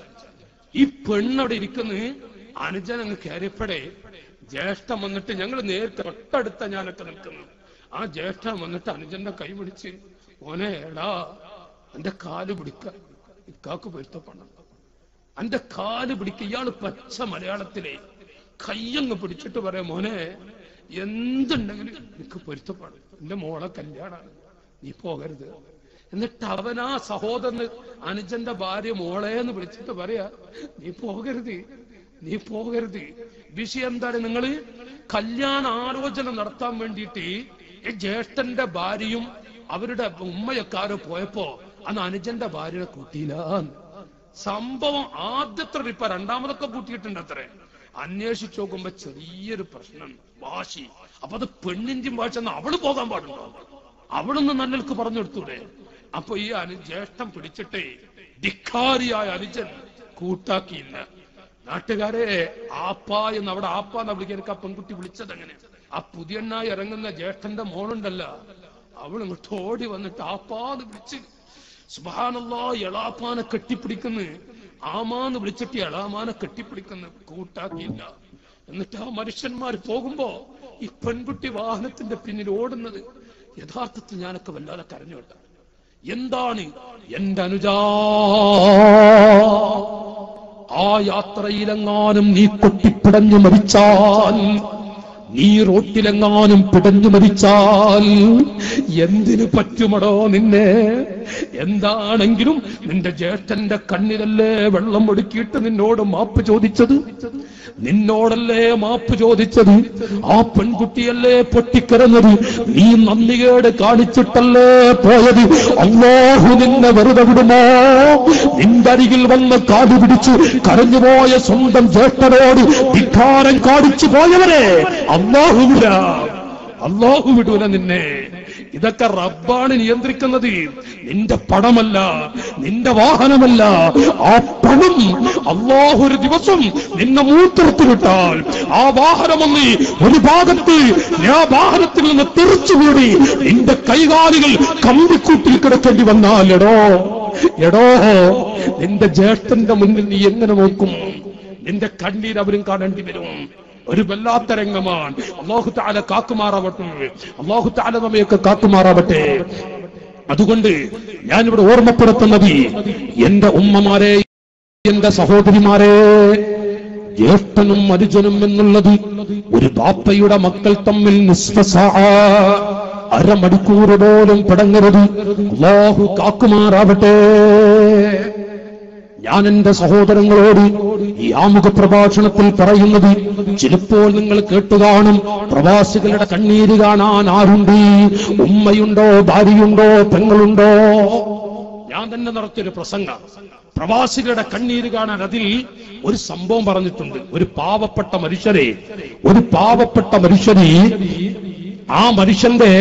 ഈ പെണ്ണവിടെ ഇരിക്കുന്ന അനുജൻ അങ്ങ് കയറിയപ്പോഴേ ജ്യേഷ്ഠൻ വന്നിട്ട് ഞങ്ങൾ നേരിട്ട് തൊട്ടടുത്ത ഞാനൊക്കെ നിൽക്കുന്നു ആ ജ്യേഷ്ഠൻ വന്നിട്ട് അനുജന്റെ കൈ പിടിച്ച് മോനെ എടാ എന്റെ കാല് പിടിക്ക ഇക്കാക്ക് പൊരുത്തപ്പെടണം എന്റെ കാല് പിടിക്ക ഇയാള് പച്ച മലയാളത്തിലെ കയ്യങ്ങ് പിടിച്ചിട്ട് പറയാം മോനെ എന്തുണ്ടെങ്കിലും എനിക്ക് പൊരുത്തപ്പെടും എന്റെ മോളെ കല്യാണാണ് നീ പോകരുത് എന്നിട്ട് അവൻ ആ സഹോദരന് അനുജന്റെ ഭാര്യ മോളെ എന്ന് വിളിച്ചിട്ട് പറയാ നീ പോകരുത് നീ പോകരുത് വിഷയം എന്താണ് നിങ്ങള് കല്യാണ ആലോചന നടത്താൻ വേണ്ടിയിട്ട് ഈ ജ്യേഷ്ഠന്റെ ഭാര്യയും അവരുടെ ഉമ്മയൊക്കാരോ പോയപ്പോ അന്ന് അനുജന്റെ ഭാര്യനെ കൂട്ടിയില്ല സംഭവം ആദ്യത്തെ ട്രിപ്പ രണ്ടാമതൊക്കെ കൂട്ടിയിട്ടുണ്ട് അത്രേ അന്വേഷിച്ചു നോക്കുമ്പോ ചെറിയൊരു പ്രശ്നം വാശി അപ്പൊ അത് പെണ്ണിന്റെയും ഭാഷ അവള് പോകാൻ പാടുണ്ടോ അവളൊന്ന് നല്ലൽക്ക് പറഞ്ഞു കൊടുത്തൂടെ അപ്പൊ ഈ അനു ജ്യേഷ്ഠം പിടിച്ചിട്ടേ ധിക്കാരിയായ അനുജൻ കൂട്ടാക്കിയില്ല നാട്ടുകാരെ ആപ്പ എന്ന് അവിടെ ആപ്പ എന്ന് വിളിക്കാൻ എനിക്ക് ആ പെൺകുട്ടി വിളിച്ചത് എങ്ങനെ ആ പുതിയണ്ണായി ഇറങ്ങുന്ന ജ്യേഷ്ഠന്റെ മോളുണ്ടല്ല അവൾ ഇങ്ങോട്ട് ഓടി വന്നിട്ട് ആപ്പാന്ന് വിളിച്ച് സുബാനല്ലാ എളാപ്പാനെ കെട്ടിപ്പിടിക്കുന്നു ആമാന്ന് വിളിച്ചിട്ട് എളാമാനെ കെട്ടിപ്പിടിക്കുന്നു കൂട്ടാക്കിയില്ല എന്നിട്ട് ആ മനുഷ്യന്മാർ പോകുമ്പോ ഈ പെൺകുട്ടി വാഹനത്തിന്റെ പിന്നിൽ ഓടുന്നത് യഥാർത്ഥത്തിൽ ഞാനൊക്കെ വല്ലാതെ കരഞ്ഞു കേട്ട എന്താണ് എന്റെ അനുജാ ആ യാത്രയിലെങ്ങാനും നീ കൊട്ടിപ്പിടഞ്ഞു മരിച്ചാൽ നീ റോട്ടിലെങ്ങാനും പിടഞ്ഞു മരിച്ചാൽ എന്തിനു പറ്റുമടോ നിന്നെ എന്താണെങ്കിലും നിന്റെ ജ്യേഷ്ഠന്റെ കണ്ണിലല്ലേ വെള്ളം ഒടുക്കിയിട്ട് നിന്നോട് മാപ്പ് ചോദിച്ചത് നിന്നോടല്ലേ മാപ്പ് ചോദിച്ചത് ആ പെൺകുട്ടിയല്ലേ പൊട്ടിക്കരഞ്ഞത് നീ നന്ദികേട് കാണിച്ചിട്ടല്ലേ പോയത് അള്ളാഹു നിന്നെ വെറുതെ വിടുമോ നിന്റെ അരികിൽ വന്ന് കാലു പിടിച്ച് കരഞ്ഞുപോയ സ്വന്തം ജ്യേഷ്ഠനോട് ധിക്കാരം കാണിച്ചു പോയവരെ അള്ളാഹു വിട അള്ളാഹു വിടൂല നിന്നെ ഇതൊക്കെ റബ്ബാണ് നിയന്ത്രിക്കുന്നത് നിന്റെ പണമല്ല നിന്റെ വാഹനമല്ല ആ പണം അള്ളാഹു ഒരു ദിവസം നിന്നെ മൂത്രത്തിലിട്ടാൽ ആ വാഹനമൊന്ന് ഒരു ഭാഗത്ത് ആ വാഹനത്തിൽ നിന്ന് തെറിച്ചു വീടി നിന്റെ കൈകാലുകൾ കമ്പിക്കൂട്ടിൽ കിടക്കേണ്ടി വന്നാൽ എടോ എടോ നിന്റെ ജ്യേഷ്ഠന്റെ മുന്നിൽ നീ എങ്ങനെ നോക്കും നിന്റെ കണ്ണീർ അവരും കാണേണ്ടി വരും ഒരു വല്ലാത്ത രംഗമാണ് അള്ളാഹു താല കാക്കുമാറാവട്ടെ അള്ളാഹു താല നമ്മയൊക്കെ കാക്കുമാറാവട്ടെ അതുകൊണ്ട് ഞാനിവിടെ ഓർമ്മപ്പെടുത്തുന്നത് എന്റെ ഉമ്മമാരെ എന്റെ സഹോദരിമാരെ ജ്യേഷ്ഠനും അനുജനും എന്നുള്ളത് ഒരു ബാപ്പയുടെ മക്കൾ തമ്മിൽ നിസ്ഫസാ അരമണിക്കൂർ പോലും പടങ്ങരുത് അള്ളാഹു കാക്കുമാറാവട്ടെ ഞാൻ എന്റെ സഹോദരങ്ങളോട് ഈ ആമുഖ പ്രഭാഷണത്തിൽ പറയുന്നത് ചിലപ്പോൾ നിങ്ങൾ കേട്ടുകാണും പ്രവാസികളുടെ കണ്ണീര് കാണാൻ ആരുണ്ട് ഉമ്മയുണ്ടോ ഭാര്യയുണ്ടോ പെങ്ങളുണ്ടോ ഞാൻ തന്നെ നടത്തിയൊരു പ്രസംഗം പ്രവാസികളുടെ കണ്ണീര് കാണാൻ അതിൽ ഒരു സംഭവം പറഞ്ഞിട്ടുണ്ട് ഒരു പാവപ്പെട്ട മനുഷ്യരെ ഒരു പാവപ്പെട്ട മനുഷ്യനെ ആ മനുഷ്യന്റെ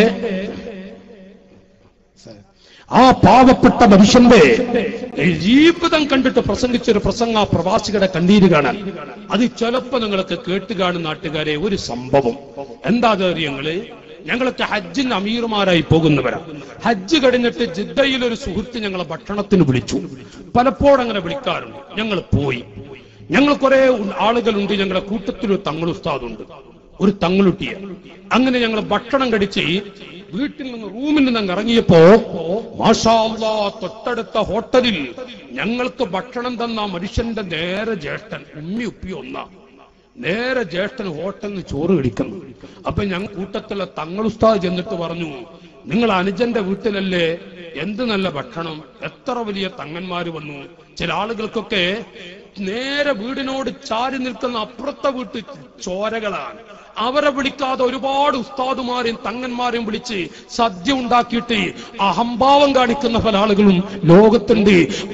ആ പാവപ്പെട്ട മനുഷ്യന്റെ ജീവിതം കണ്ടിട്ട് പ്രസംഗിച്ച ഒരു പ്രസംഗ ആ പ്രവാസികളുടെ കണ്ണീര് കാണാൻ അത് ചിലപ്പോ നിങ്ങൾക്ക് കേട്ട് കാണും നാട്ടുകാരെ ഒരു സംഭവം എന്താ കാര്യങ്ങള് ഞങ്ങളൊക്കെ ഹജ്ജിന് അമീർമാരായി പോകുന്നവരാ ഹജ്ജ് കഴിഞ്ഞിട്ട് ജിദ്ദയിൽ ഒരു സുഹൃത്ത് ഞങ്ങളെ ഭക്ഷണത്തിന് വിളിച്ചു പലപ്പോഴും അങ്ങനെ വിളിക്കാറുണ്ട് ഞങ്ങൾ പോയി ഞങ്ങൾ കുറെ ആളുകളുണ്ട് ഞങ്ങളുടെ കൂട്ടത്തിൽ ഒരു തങ്ങൾ ഉസ്താദുണ്ട് ഒരു തങ്ങളുട്ടിയ അങ്ങനെ ഞങ്ങൾ ഭക്ഷണം കടിച്ച് വീട്ടിൽ നിന്ന് റൂമിൽ നിന്ന് അങ്ങ് ഇറങ്ങിയപ്പോ മാഷാ അല്ലാ, തൊട്ടടുത്ത ഹോട്ടലിൽ ഞങ്ങൾക്ക് ഭക്ഷണം തന്ന ആ മനുഷ്യന്റെ നേരെ ജ്യേഷ്ഠൻ ഉമ്മി ഉപ്പി ഒന്നാ നേരെ ജ്യേഷ്ഠൻ ഹോട്ടലിൽ നിന്ന് ചോറ് കഴിക്കുന്നു അപ്പൊ ഞങ്ങൾ കൂട്ടത്തിലുള്ള തങ്ങളുസ്താദ് ചെന്നിട്ട് പറഞ്ഞു നിങ്ങൾ അനുജന്റെ വീട്ടിലല്ലേ എന്ത് നല്ല ഭക്ഷണം എത്ര വലിയ തങ്ങന്മാര് വന്നു ചില ആളുകൾക്കൊക്കെ നേരെ വീടിനോട് ചാരി നിൽക്കുന്ന അപ്പുറത്തെ വീട്ട് ചോരകളാണ് അവരെ വിളിക്കാതെ ഒരുപാട് ഉസ്താദുമാരെയും തങ്ങന്മാരെയും വിളിച്ച് സദ്യ ഉണ്ടാക്കിയിട്ട് അഹംഭാവം കാണിക്കുന്ന പല ആളുകളും ലോകത്തുണ്ട്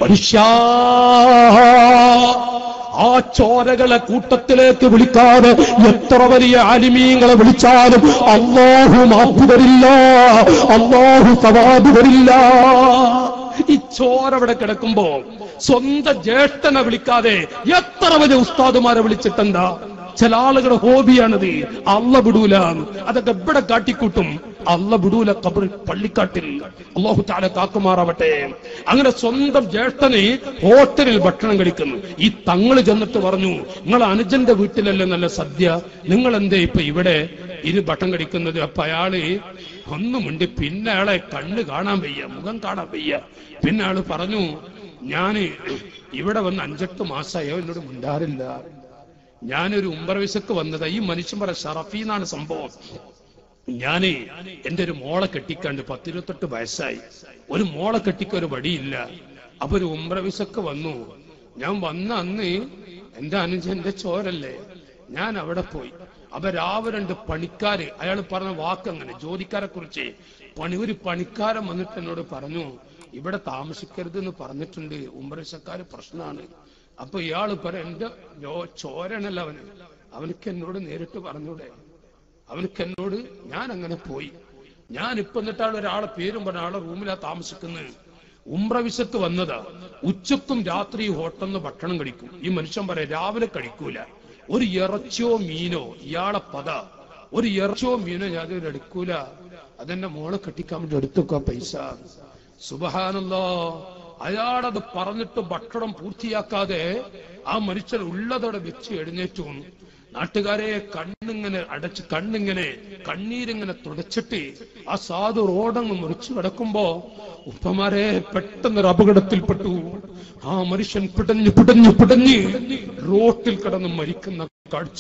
മനുഷ്യ ആ ചോരകളെ കൂട്ടത്തിലേക്ക് വിളിക്കാതെ എത്ര വലിയ ആലിമീങ്ങളെ വിളിച്ചാലും അള്ളാഹു മാപ്പ് തരില്ല അള്ളാഹു സവാബ് തരില്ല ഈ ചോര ഇവിടെ കിടക്കുമ്പോ സ്വന്തം ജ്യേഷ്ഠനെ വിളിക്കാതെ എത്ര വലിയ ഉസ്താദുമാരെ വിളിച്ചിട്ടെന്താ ചില ആളുകളുടെ ഹോബിയാണത് അള്ള വിടൂല അതൊക്കെ ഇവിടെ കാട്ടിക്കൂട്ടും അള്ള വിടൂല കബർ പള്ളിക്കാട്ടിൽ അള്ളാഹു താല കാക്കുമാറാവട്ടെ അങ്ങനെ സ്വന്തം ജ്യേഷ്ഠന് ഹോട്ടലിൽ ഭക്ഷണം കഴിക്കുന്നു ഈ തങ്ങള് ചെന്നിട്ട് പറഞ്ഞു നിങ്ങൾ അനുജന്റെ വീട്ടിലല്ലേ നല്ല സദ്യ നിങ്ങൾ എന്തേ ഇപ്പൊ ഇവിടെ ഇരു ഭക്ഷണം കഴിക്കുന്നത് അപ്പൊ അയാള് ഒന്നുമുണ്ട് പിന്നെ അയാളെ കണ്ണ് കാണാൻ വയ്യ മുഖം കാണാൻ വയ്യ പിന്നെ അയാള് പറഞ്ഞു ഞാന് ഇവിടെ വന്ന് അഞ്ചെട്ട് മാസമായോ എന്നോട് മിണ്ടാറില്ല ഞാനൊരു ഉംബർ വിസക്ക് വന്നതാ ഈ മനുഷ്യൻ പറ ഷറഫി എന്നാണ് സംഭവം ഞാന് എന്റെ ഒരു മോളെ കെട്ടിക്കാണ്ട് പത്തിരുപത്തെട്ട് വയസ്സായി ഒരു മോളെ കെട്ടിക്ക ഒരു വടിയില്ല അപ്പൊ ഒരു ഉംറ വിസക്ക് വന്നു ഞാൻ വന്ന അന്ന് എന്റെ അനുജന്റെ ചോരല്ലേ ഞാൻ അവിടെ പോയി അപ്പൊ രാവിലെ രണ്ട് പണിക്കാര് അയാൾ പറഞ്ഞ വാക്ക് അങ്ങനെ ജോലിക്കാരെ കുറിച്ച് പണി ഒരു പണിക്കാരൻ വന്നിട്ട് എന്നോട് പറഞ്ഞു ഇവിടെ താമസിക്കരുത് എന്ന് പറഞ്ഞിട്ടുണ്ട് ഉംറവിസക്കാര് പ്രശ്നമാണ് അപ്പൊ ഇയാള് പറ എന്റെ ജോ- ചോരണല്ല അവന് അവനക്ക് എന്നോട് നേരിട്ട് പറഞ്ഞൂടെ അവനക്ക് എന്നോട് ഞാൻ അങ്ങനെ പോയി ഞാൻ ഇപ്പൊ എന്നിട്ടാണ് ഒരാളെ പേരും പറഞ്ഞ ആളെ റൂമിലാ താമസിക്കുന്നത് ഉംറ വിസക്ക് വന്നതാ ഉച്ചക്കും രാത്രി ഹോട്ടലിന്ന് ഭക്ഷണം കഴിക്കും ഈ മനുഷ്യൻ പറയാം രാവിലെ കഴിക്കൂല ഒരു ഇറച്ചിയോ മീനോ ഇയാളെ പത ഒരു ഇറച്ചിയോ മീനോ ഞാൻ ഇതുവരെ എടുക്കൂല അതെന്റെ മോളെ കെട്ടിക്കാൻ വേണ്ടി എടുത്തുക്കോ പൈസ സുബഹാനല്ലോ അയാളത് പറഞ്ഞിട്ട് ഭക്ഷണം പൂർത്തിയാക്കാതെ ആ മനുഷ്യൻ ഉള്ളതോടെ വെച്ച് എഴുന്നേറ്റു വന്നു നാട്ടുകാരെ കണ്ണിങ്ങനെ അടച്ച് കണ്ണിങ്ങനെ കണ്ണീരിങ്ങനെ തുടച്ചിട്ട് ആ സാധു റോഡങ്ങ് മുറിച്ചു കിടക്കുമ്പോ ഉപ്പമാരെ പെട്ടെന്നൊരു അപകടത്തിൽപ്പെട്ടു ആ മനുഷ്യൻ പിടഞ്ഞു പിടഞ്ഞു പിടഞ്ഞ് റോട്ടിൽ കിടന്ന് മരിക്കുന്ന കാഴ്ച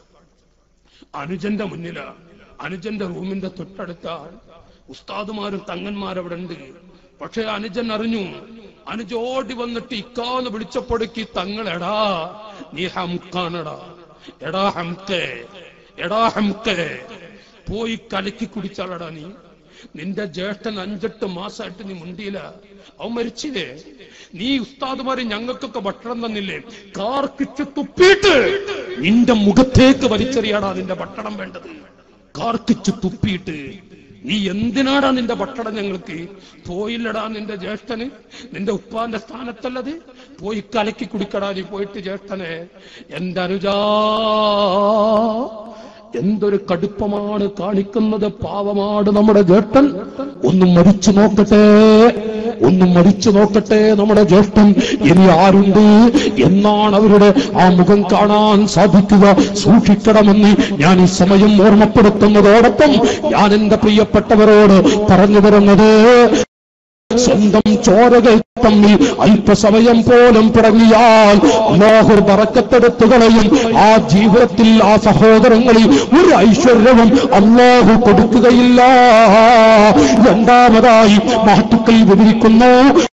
അനുജന്റെ മുന്നിലാ അനുജന്റെ റൂമിന്റെ തൊട്ടടുത്താണ് ഉസ്താദുമാരും തങ്ങന്മാരും അവിടെ ഉണ്ട് പക്ഷെ അനുജൻ അറിഞ്ഞു അനുജ ഓടി വന്നിട്ട് ഇക്കാന്ന് വിളിച്ചപ്പോഴേക്ക് തങ്ങളെടാ നീ ഹംഖാനടാ എടാ ഹംക്കെ എടാ ഹംക്കെ പോയി കലക്കി കുടിച്ചാളടാ നീ നിന്റെ ജ്യേഷ്ഠൻ അഞ്ചെട്ട് മാസമായിട്ട് നീ മുണ്ടിയില്ല അവൻ മരിച്ചില്ലേ നീ ഉസ്താദുമാര് ഞങ്ങൾക്കൊക്കെ ഭക്ഷണം തന്നില്ലേ കാർക്കിച്ച് തുപ്പിയിട്ട് നിന്റെ മുഖത്തേക്ക് വലിച്ചെറിയാടാ നിന്റെ ഭക്ഷണം വേണ്ടത് കാർക്കിച്ച് തുപ്പിയിട്ട് നീ എന്തിനാടാ നിന്റെ ഭക്ഷണം ഞങ്ങൾക്ക് പോയില്ലടാ നിന്റെ ജ്യേഷ്ഠന് നിന്റെ ഉപ്പാന്റെ സ്ഥാനത്തല്ലത് പോയി കലക്കി കുടിക്കടാ നീ പോയിട്ട് ജ്യേഷ്ഠനെ എന്റെ അനുജാ എന്തൊരു കടുപ്പമാണ് കാണിക്കുന്നത് പാവമാണ് നമ്മുടെ ജ്യേഷ്ഠൻ ഒന്ന് മരിച്ചു നോക്കട്ടെ ഒന്ന് മരിച്ചു നോക്കട്ടെ നമ്മുടെ ജ്യേഷ്ഠൻ ഇനി ആരുണ്ട് എന്നാണ് അവരുടെ ആ മുഖം കാണാൻ സാധിക്കുക സൂക്ഷിക്കണമെന്ന് ഞാൻ ഈ സമയം ഓർമ്മപ്പെടുത്തുന്നതോടൊപ്പം ഞാൻ എന്റെ പ്രിയപ്പെട്ടവരോട് പറഞ്ഞു തരുന്നത് സ്വന്തം ചോരകൾ തമ്മിൽ അല്പസമയം പോലും പിടങ്ങിയാൽ അല്ലാഹു ബറക്കത്തെടുത്തു കളയും ആ ജീവിതത്തിൽ ആ സഹോദരങ്ങളിൽ ഒരു ഐശ്വര്യവും അള്ളാഹു കൊടുക്കുകയില്ല രണ്ടാമതായി മഹത്തുക്കൾ വിവരിക്കുന്നു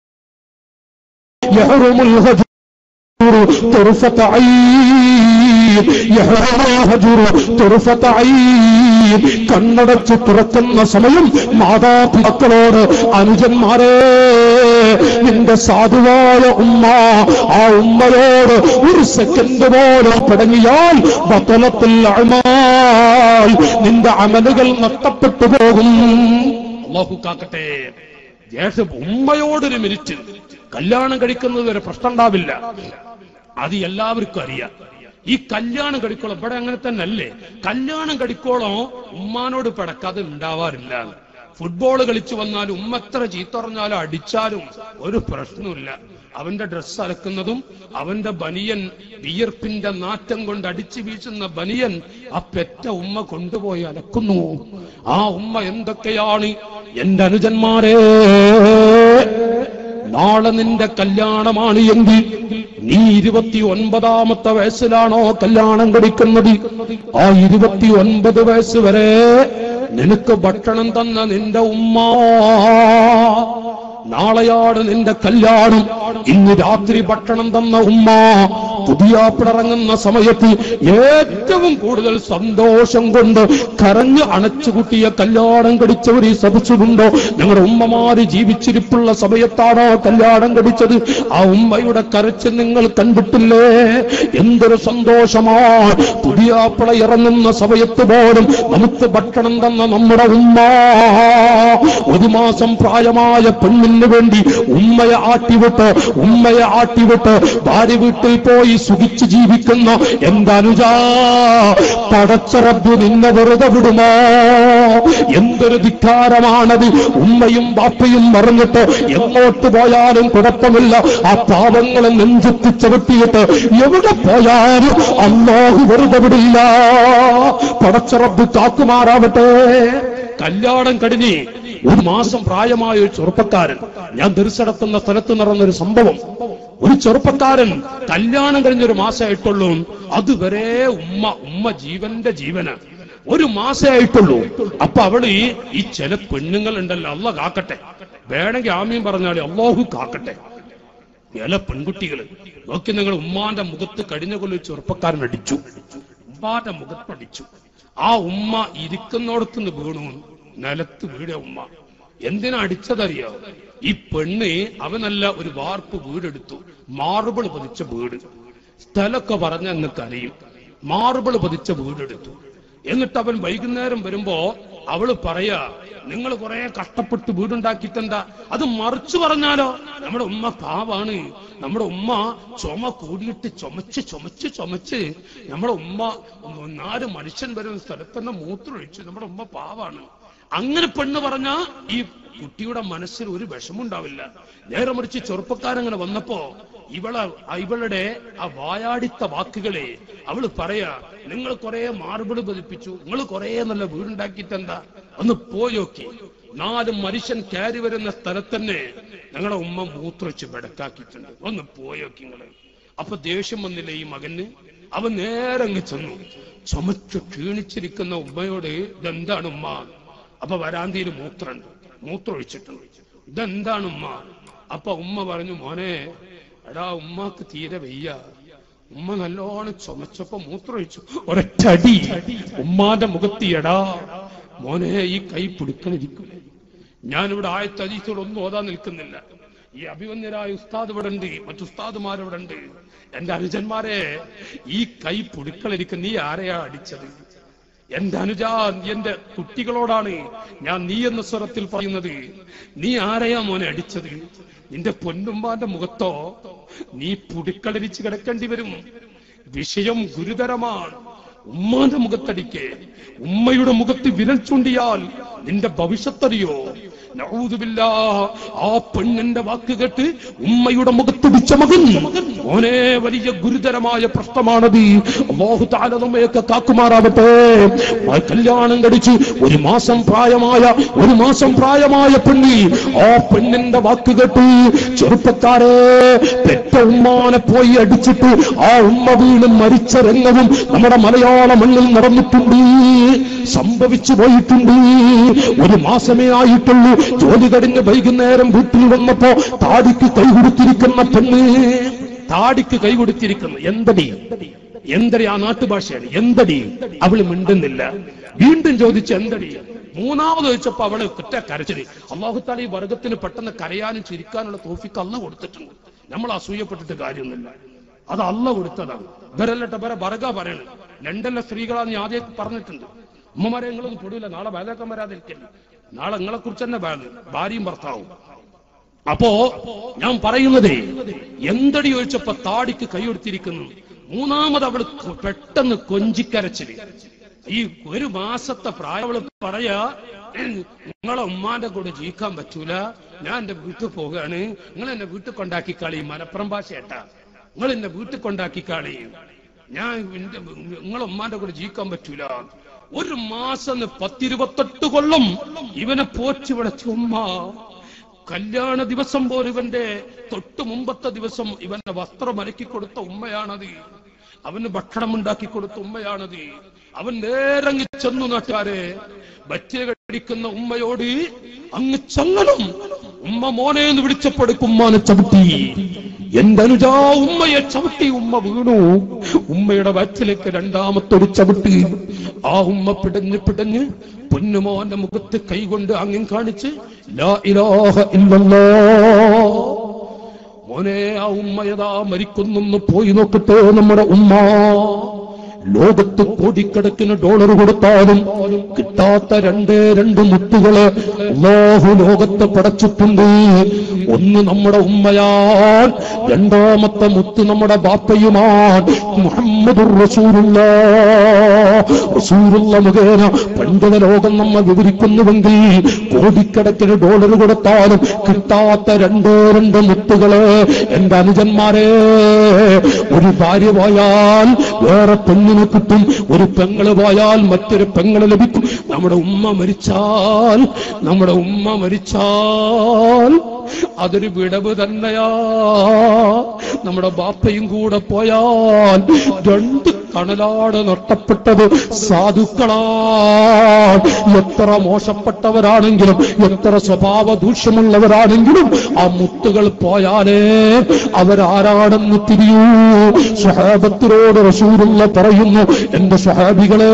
യഹ്റുമുൽ ഹജ്ജ് طرفة عين يحرم الهجر طرفة عين കണ്ണടച്ച് തുറക്കുന്ന സമയം മാതാപിതാക്കളോട് അനുജന്മാരെ നിന്റെ സാധുവായ ഉമ്മ ആ ഉമ്മയോട് ഒരു സെക്കൻഡ് പോലും പിടങ്ങിയാൽ ബത്തലത്തിൽ അമാൽ നിന്റെ അമലുകൾ നഷ്ടപ്പെട്ടു പോകും അള്ളാഹു കാക്കട്ടെ ജ്യേഷ്ഠ ഉമ്മയോടൊരു മിനിറ്റ് കല്യാണം കഴിക്കുന്നത് വരെ പ്രശ്നം ഉണ്ടാവില്ല അത് എല്ലാവർക്കും അറിയാം ഈ കല്യാണം കഴിക്കോളം ഇവിടെ അങ്ങനെ തന്നെ അല്ലേ കല്യാണം കഴിക്കോളം ഉമ്മാനോട് പിടക്കാതെ ഉണ്ടാവാറില്ല ഫുട്ബോൾ കളിച്ചു വന്നാലും ഉമ്മ എത്ര ചീത്ത പറഞ്ഞാലും അടിച്ചാലും ഒരു പ്രശ്നമില്ല അവന്റെ ഡ്രസ്സ് അലക്കുന്നതും അവന്റെ ബനിയൻ വിയർപ്പിന്റെ നാറ്റം കൊണ്ട് അടിച്ചു വീശുന്ന ബനിയൻ ആ പെറ്റ ഉമ്മ കൊണ്ടുപോയി അലക്കുന്നു ആ ഉമ്മ എന്തൊക്കെയാണ് എന്റെ അനുജന്മാരെ നാളെ നിന്റെ കല്യാണമാണ് എങ്കിൽ നീ ഇരുപത്തി ഒൻപതാമത്തെ വയസ്സിലാണോ കല്യാണം കഴിക്കുന്നത് ആ ഇരുപത്തി ഒൻപത് വയസ്സ് വരെ നിനക്ക് ഭക്ഷണം തന്ന നിന്റെ ഉമ്മ നാളെയാണ് നിന്റെ കല്യാണം ഇന്ന് രാത്രി ഭക്ഷണം തന്ന ഉമ്മ പുതിയ പിറങ്ങുന്ന സമയത്ത് ഏറ്റവും കൂടുതൽ സന്തോഷം കൊണ്ട് കരഞ്ഞ് അണച്ചുകുട്ടിയ കല്യാണം കഴിച്ചവർ ഈ സദസ്സുണ്ടോ ഞങ്ങളുടെ ഉമ്മമാര് ജീവിച്ചിരിപ്പുള്ള സമയത്താണോ കല്യാണം കഴിച്ചത് ആ ഉമ്മയുടെ കരച്ച് നിങ്ങൾ കണ്ടിട്ടില്ലേ എന്തൊരു സന്തോഷമാണ് പുതിയ പിള ഇറങ്ങുന്ന സമയത്ത് പോലും നമുക്ക് ഭക്ഷണം തന്ന നമ്മുടെ ഉമ്മ ഒരു മാസം പ്രായമായ പെണ്ണിന് വേണ്ടി ഉമ്മയെ ആട്ടിവിട്ട് ഉമ്മയെ ആട്ടിവിട്ട് ഭാര്യ വീട്ടിൽ പോയി സുഖിച്ച് ജീവിക്കുന്ന എന്റെ അനുജാ പടച്ചറബ് നിന്നെ വെറുതെ വിടുമോ എന്തൊരു ധിക്കാരമാണത് ഉമ്മയും ബാപ്പയും മറന്നിട്ട് എങ്ങോട്ട് പോയാലും കുഴപ്പമില്ല ആ പാവങ്ങളെ നെഞ്ചെത്തി ചവിട്ടിയിട്ട് എവിടെ പോയാലും അള്ളാഹു വെറുതെ വിടില്ല പടച്ചറബ് കാക്കുമാറാവട്ടെ കല്യാണം കഴിഞ്ഞ് ഒരു മാസം പ്രായമായ ഒരു ചെറുപ്പക്കാരൻ ഞാൻ ദർശനത്തുന്ന സ്ഥലത്ത് നടന്നൊരു സംഭവം ഒരു ചെറുപ്പക്കാരൻ കല്യാണം കഴിഞ്ഞൊരു മാസമായിട്ടുള്ളൂ അതുവരെ ഉമ്മ ഉമ്മ ജീവന്റെ ജീവന ഒരു മാസമായിട്ടുള്ളൂ അപ്പൊ അവള് ഈ ഈ ചില പെണ്ണുങ്ങൾ ഉണ്ടല്ലോ അല്ല കാക്കട്ടെ വേണമെങ്കിൽ ആമീൻ പറഞ്ഞാലേ അള്ളാഹു കാക്കട്ടെ ചില പെൺകുട്ടികള് നോക്കി നിങ്ങൾ ഉമ്മാന്റെ മുഖത്ത് കഴിഞ്ഞ കൊല്ലം ഒരു ചെറുപ്പക്കാരൻ അടിച്ചു ഉമ്മാന്റെ മുഖത്തടിച്ചു ആ ഉമ്മ ഇരിക്കുന്നിടത്തുനിന്ന് വീണു നിലത്ത് വീട ഉമ്മ എന്തിനാ അടിച്ചതറിയോ ഈ പെണ്ണ് അവനല്ല ഒരു വാർപ്പ് വീടെടുത്തു മാർബിൾ പതിച്ച വീട് സ്ഥലമൊക്കെ പറഞ്ഞ നിങ്ങൾക്ക് അറിയും മാർബിൾ പതിച്ച വീടെടുത്തു എന്നിട്ട് അവൻ വൈകുന്നേരം വരുമ്പോ അവള് പറയാ നിങ്ങൾ കുറെ കഷ്ടപ്പെട്ട് വീടുണ്ടാക്കിയിട്ടെന്താ അത് മറിച്ചു പറഞ്ഞാലോ നമ്മുടെ ഉമ്മ പാവാണ് നമ്മുടെ ഉമ്മ ചുമ കൂടിയിട്ട് ചുമച്ച് ചുമച്ച് ചുമച്ച് നമ്മുടെ ഉമ്മ നാല് മനുഷ്യൻ വരുന്ന സ്ഥലത്ത് തന്നെ മൂത്രമൊഴിച്ചു നമ്മുടെ ഉമ്മ പാവാണ് അങ്ങനെ പെണ്ണ് പറഞ്ഞ ഈ കുട്ടിയുടെ മനസ്സിൽ ഒരു വിഷമുണ്ടാവില്ല നേരെ മറിച്ച് ചെറുപ്പക്കാരങ്ങനെ വന്നപ്പോ ഇവളെ ഇവളുടെ ആ വായാടിത്ത വാക്കുകളെ അവള് പറയാ നിങ്ങൾ കുറെ മാർബിൾ പതിപ്പിച്ചു നിങ്ങൾ കുറെ നല്ല വീടുണ്ടാക്കിയിട്ട് എന്താ ഒന്ന് പോയോക്കി നാല് മനുഷ്യൻ കയറി വരുന്ന സ്ഥലത്തന്നെ ഞങ്ങളുടെ ഉമ്മ മൂത്രച്ച് ബെടക്കാക്കിയിട്ടുണ്ട് ഒന്ന് പോയോക്കി നിങ്ങള് അപ്പൊ ദേഷ്യം വന്നില്ല ഈ മകന് അവൻ നേരെ അങ്ങ് ചെന്നു ചുമച്ച് ക്ഷീണിച്ചിരിക്കുന്ന ഉമ്മയോട് ഇതെന്താണ് ഉമ്മ അപ്പൊ വരാന്തിയിൽ മൂത്രമുണ്ട് മൂത്രം ഒഴിച്ചിട്ടുണ്ട് ഇതെന്താണ് ഉമ്മ അപ്പൊ ഉമ്മ പറഞ്ഞു മോനെ എടാ ഉമ്മാക്ക് തീരെ വയ്യ ഉമ്മ നല്ലോണം ചുമച്ചപ്പോ മൂത്രമൊഴിച്ചു ഒരൊറ്റടി ഉമ്മാന്റെ മുഖത്തിയടാ മോനെ ഈ കൈ പിടിക്കണിരിക്കൂലേ ഞാനിവിടെ ആയത്ത് അജീസോടൊന്നും ഓതാൻ നിൽക്കുന്നില്ല ഈ അഭിമന്യരായ ഉസ്താദ് ഇവിടെ ഉണ്ട് മറ്റു ഉസ്താദുമാരിവിടെ ഉണ്ട് എന്റെ അനുജന്മാരെ ഈ കൈ പുടുക്കളിരിക്കും നീ ആരെയാ അടിച്ചത് എന്റെ അനുജ എന്റെ കുട്ടികളോടാണ് ഞാൻ നീ എന്ന സ്വരത്തിൽ പറയുന്നത് നീ ആരെയാ മോനെ അടിച്ചത് നിന്റെ പൊന്നുമ്മാന്റെ മുഖത്തോ നീ പുടുക്കളരിച്ച് കിടക്കേണ്ടി വരും വിഷയം ഗുരുതരമാണ് ഉമ്മാന്റെ മുഖത്തടിക്ക് ഉമ്മയുടെ മുഖത്ത് വിരൽ ചൂണ്ടിയാൽ നിന്റെ ഭവിഷ്യത്തറിയോ നഊദുബില്ലാ ആ പെണ്ണിന്റെ വാക്ക് കേട്ട് ഉമ്മയുടെ മുഖത്തിടിച്ച മകൻ മോനെ വലിയ ഗുരുതരമായ പ്രശ്നമാണത് അള്ളാഹു താല നമ്മയൊക്കെ കാക്കുമാറാവട്ടെ ആ കല്യാണം കഴിച്ച് ഒരു മാസം പ്രായമായ ഒരു മാസം പ്രായമായ പെണ്ണി ആ പെണ്ണിന്റെ വാക്ക് കേട്ട് ചെറുപ്പക്കാരെ പെറ്റ ഉമ്മാനെ പോയി അടിച്ചിട്ട് ആ ഉമ്മ വീണ് മരിച്ച രംഗവും നമ്മുടെ മലയാള മണ്ണിൽ നടന്നിട്ടുണ്ട് സംഭവിച്ചു പോയിട്ടുണ്ട് ഒരു മാസമേ ആയിട്ടുള്ളൂ ജോലി കഴിഞ്ഞ് വൈകുന്നേരം വീട്ടിൽ വന്നപ്പോ താടിക്ക് കൈ കൊടുത്തിരിക്കുന്ന പെണ്ണ് താടിക്ക് കൈ കൊടുത്തിരിക്കുന്നു എന്തടി എന്തടി ആ നാട്ടുഭാഷയാണ് എന്തടി അവള് മിണ്ടുന്നില്ല വീണ്ടും ചോദിച്ചു എന്തടി മൂന്നാമത് ചോദിച്ചപ്പോ അവള് കുറ്റ കരച്ചത് അള്ളാഹുത്താല ഈ വർഗത്തിന് പെട്ടെന്ന് കരയാനും ചിരിക്കാനുള്ള തോഫിക്ക് അല്ല കൊടുത്തിട്ടുണ്ട് നമ്മൾ അസൂയപ്പെട്ടിട്ട് കാര്യമൊന്നുമില്ല അത് അല്ല കൊടുത്തതാണ് ഇവരല്ലട്ടെ ഇവരെ വർഗ പറയണത് ലണ്ടനിലെ സ്ത്രീകളാന്ന് ഞാൻ ആദ്യം പറഞ്ഞിട്ടുണ്ട് ഉമ്മമാരെ നിങ്ങളൊന്നും പൊടിയില്ല നാളെ വേലക്കം വരാതിരിക്കില്ല നാളെ നിങ്ങളെ കുറിച്ച് തന്നെ വേണം ഭാര്യയും ഭർത്താവും അപ്പോ ഞാൻ പറയുന്നത് എന്തടി ചോദിച്ചപ്പോ താടിക്ക് കൈയൊടുത്തിരിക്കുന്നു മൂന്നാമത് അവള് കൊ- പെട്ടെന്ന് കൊഞ്ചിക്കരച്ചില് ഈ ഒരു മാസത്തെ പ്രായം അവള് പറയാ നിങ്ങളെ ഉമ്മാന്റെ കൂടെ ജീവിക്കാൻ പറ്റൂല ഞാൻ എന്റെ വീട്ടിൽ പോവുകയാണ് നിങ്ങൾ എന്നെ വീട്ടിൽ കൊണ്ടാക്കി കളി മലപ്പുറം ഭാഷ ഏട്ടാ നിങ്ങൾ എന്നെ വീട്ടിൽ കൊണ്ടാക്കി കളി ഞാൻ എന്റെ നിങ്ങളെ ഉമ്മാന്റെ കൂടെ ജീവിക്കാൻ പറ്റൂല ഒരു മാസം പത്തിരുപത്തെട്ട് കൊല്ലം ഇവനെ പോച്ചു വിളച്ചു ഉമ്മ കല്യാണ ദിവസം പോലും ഇവന്റെ തൊട്ട് മുമ്പത്തെ ദിവസം ഇവന്റെ വസ്ത്രം അലക്കി കൊടുത്ത ഉമ്മയാണത് അവന് ഭക്ഷണം ഉണ്ടാക്കി കൊടുത്ത ഉമ്മയാണത് അവൻ നേരങ്ങി ചെന്നു നാട്ടുകാരെ ബറ്റിയ കടിക്കുന്ന ഉമ്മയോട് അങ്ങ് ചങ്ങലും ഉമ്മ മോനെ എന്ന് വിളിച്ചപ്പോഴേക്കും ഉമ്മാനെ ചവിട്ടി എന്റെ അനുജാ ഉമ്മയെ ചവിട്ടി ഉമ്മ വീണു ഉമ്മയുടെ വയറ്റിലേക്ക് രണ്ടാമത്തൊരു ചവിട്ടി ആ ഉമ്മ പിടഞ്ഞ് പിടഞ്ഞ് പൊന്നുമോന്റെ മുഖത്ത് കൈകൊണ്ട് അങ്ങും കാണിച്ച് ലാ ഇലാഹ ഇല്ലല്ലാഹ് മോനെ ആ ഉമ്മ യഥാ മരിക്കുന്നൊന്ന് പോയി നോക്കട്ടെ നമ്മുടെ ഉമ്മ ലോകത്ത് കോടിക്കണക്കിന് ഡോളർ കൊടുത്താലും കിട്ടാത്ത രണ്ടേ രണ്ട് മുത്തുകള് അള്ളാഹു ലോകത്ത് പടച്ചിട്ടുണ്ട് ഒന്ന് നമ്മുടെ ഉമ്മയാൻ രണ്ടാമത്തെ മുത്ത് നമ്മുടെ ബാപ്പയുമാൻ മുഹമ്മദ് റസൂലുള്ള റസൂലുള്ള മുഖേന പണ്ഡിത ലോകം നമ്മ വിവരിക്കുന്നുവെങ്കിൽ കോടിക്കണക്കിന് ഡോളർ കൊടുത്താലും കിട്ടാത്ത രണ്ടേ രണ്ട് മുത്തുകള് എന്റെ അനുജന്മാരെ ഒരു ഭാര്യ പോയാൽ വേറെ പെണ്ണിനെ കിട്ടും ഒരു പെങ്ങള് പോയാൽ മറ്റൊരു പെങ്ങള് ലഭിക്കും നമ്മുടെ ഉമ്മ മരിച്ചാൽ നമ്മുടെ ഉമ്മ മരിച്ചാൽ അതൊരു വിടവ് തന്നെയാ നമ്മുടെ ബാപ്പയും കൂടെ പോയാൽ രണ്ട് തണലാട് നഷ്ടപ്പെട്ടത് സാധുക്കളാണ് എത്ര മോശപ്പെട്ടവരാണെങ്കിലും എത്ര സ്വഭാവ ദൂഷ്യമുള്ളവരാണെങ്കിലും ആ മുത്തുകൾ പോയാലേ അവരാരാണെന്ന് തിരിയൂ സ്വഹാബത്തിനോട് റസൂലുള്ള പറയുന്നു എന്റെ സ്വഹാബികളെ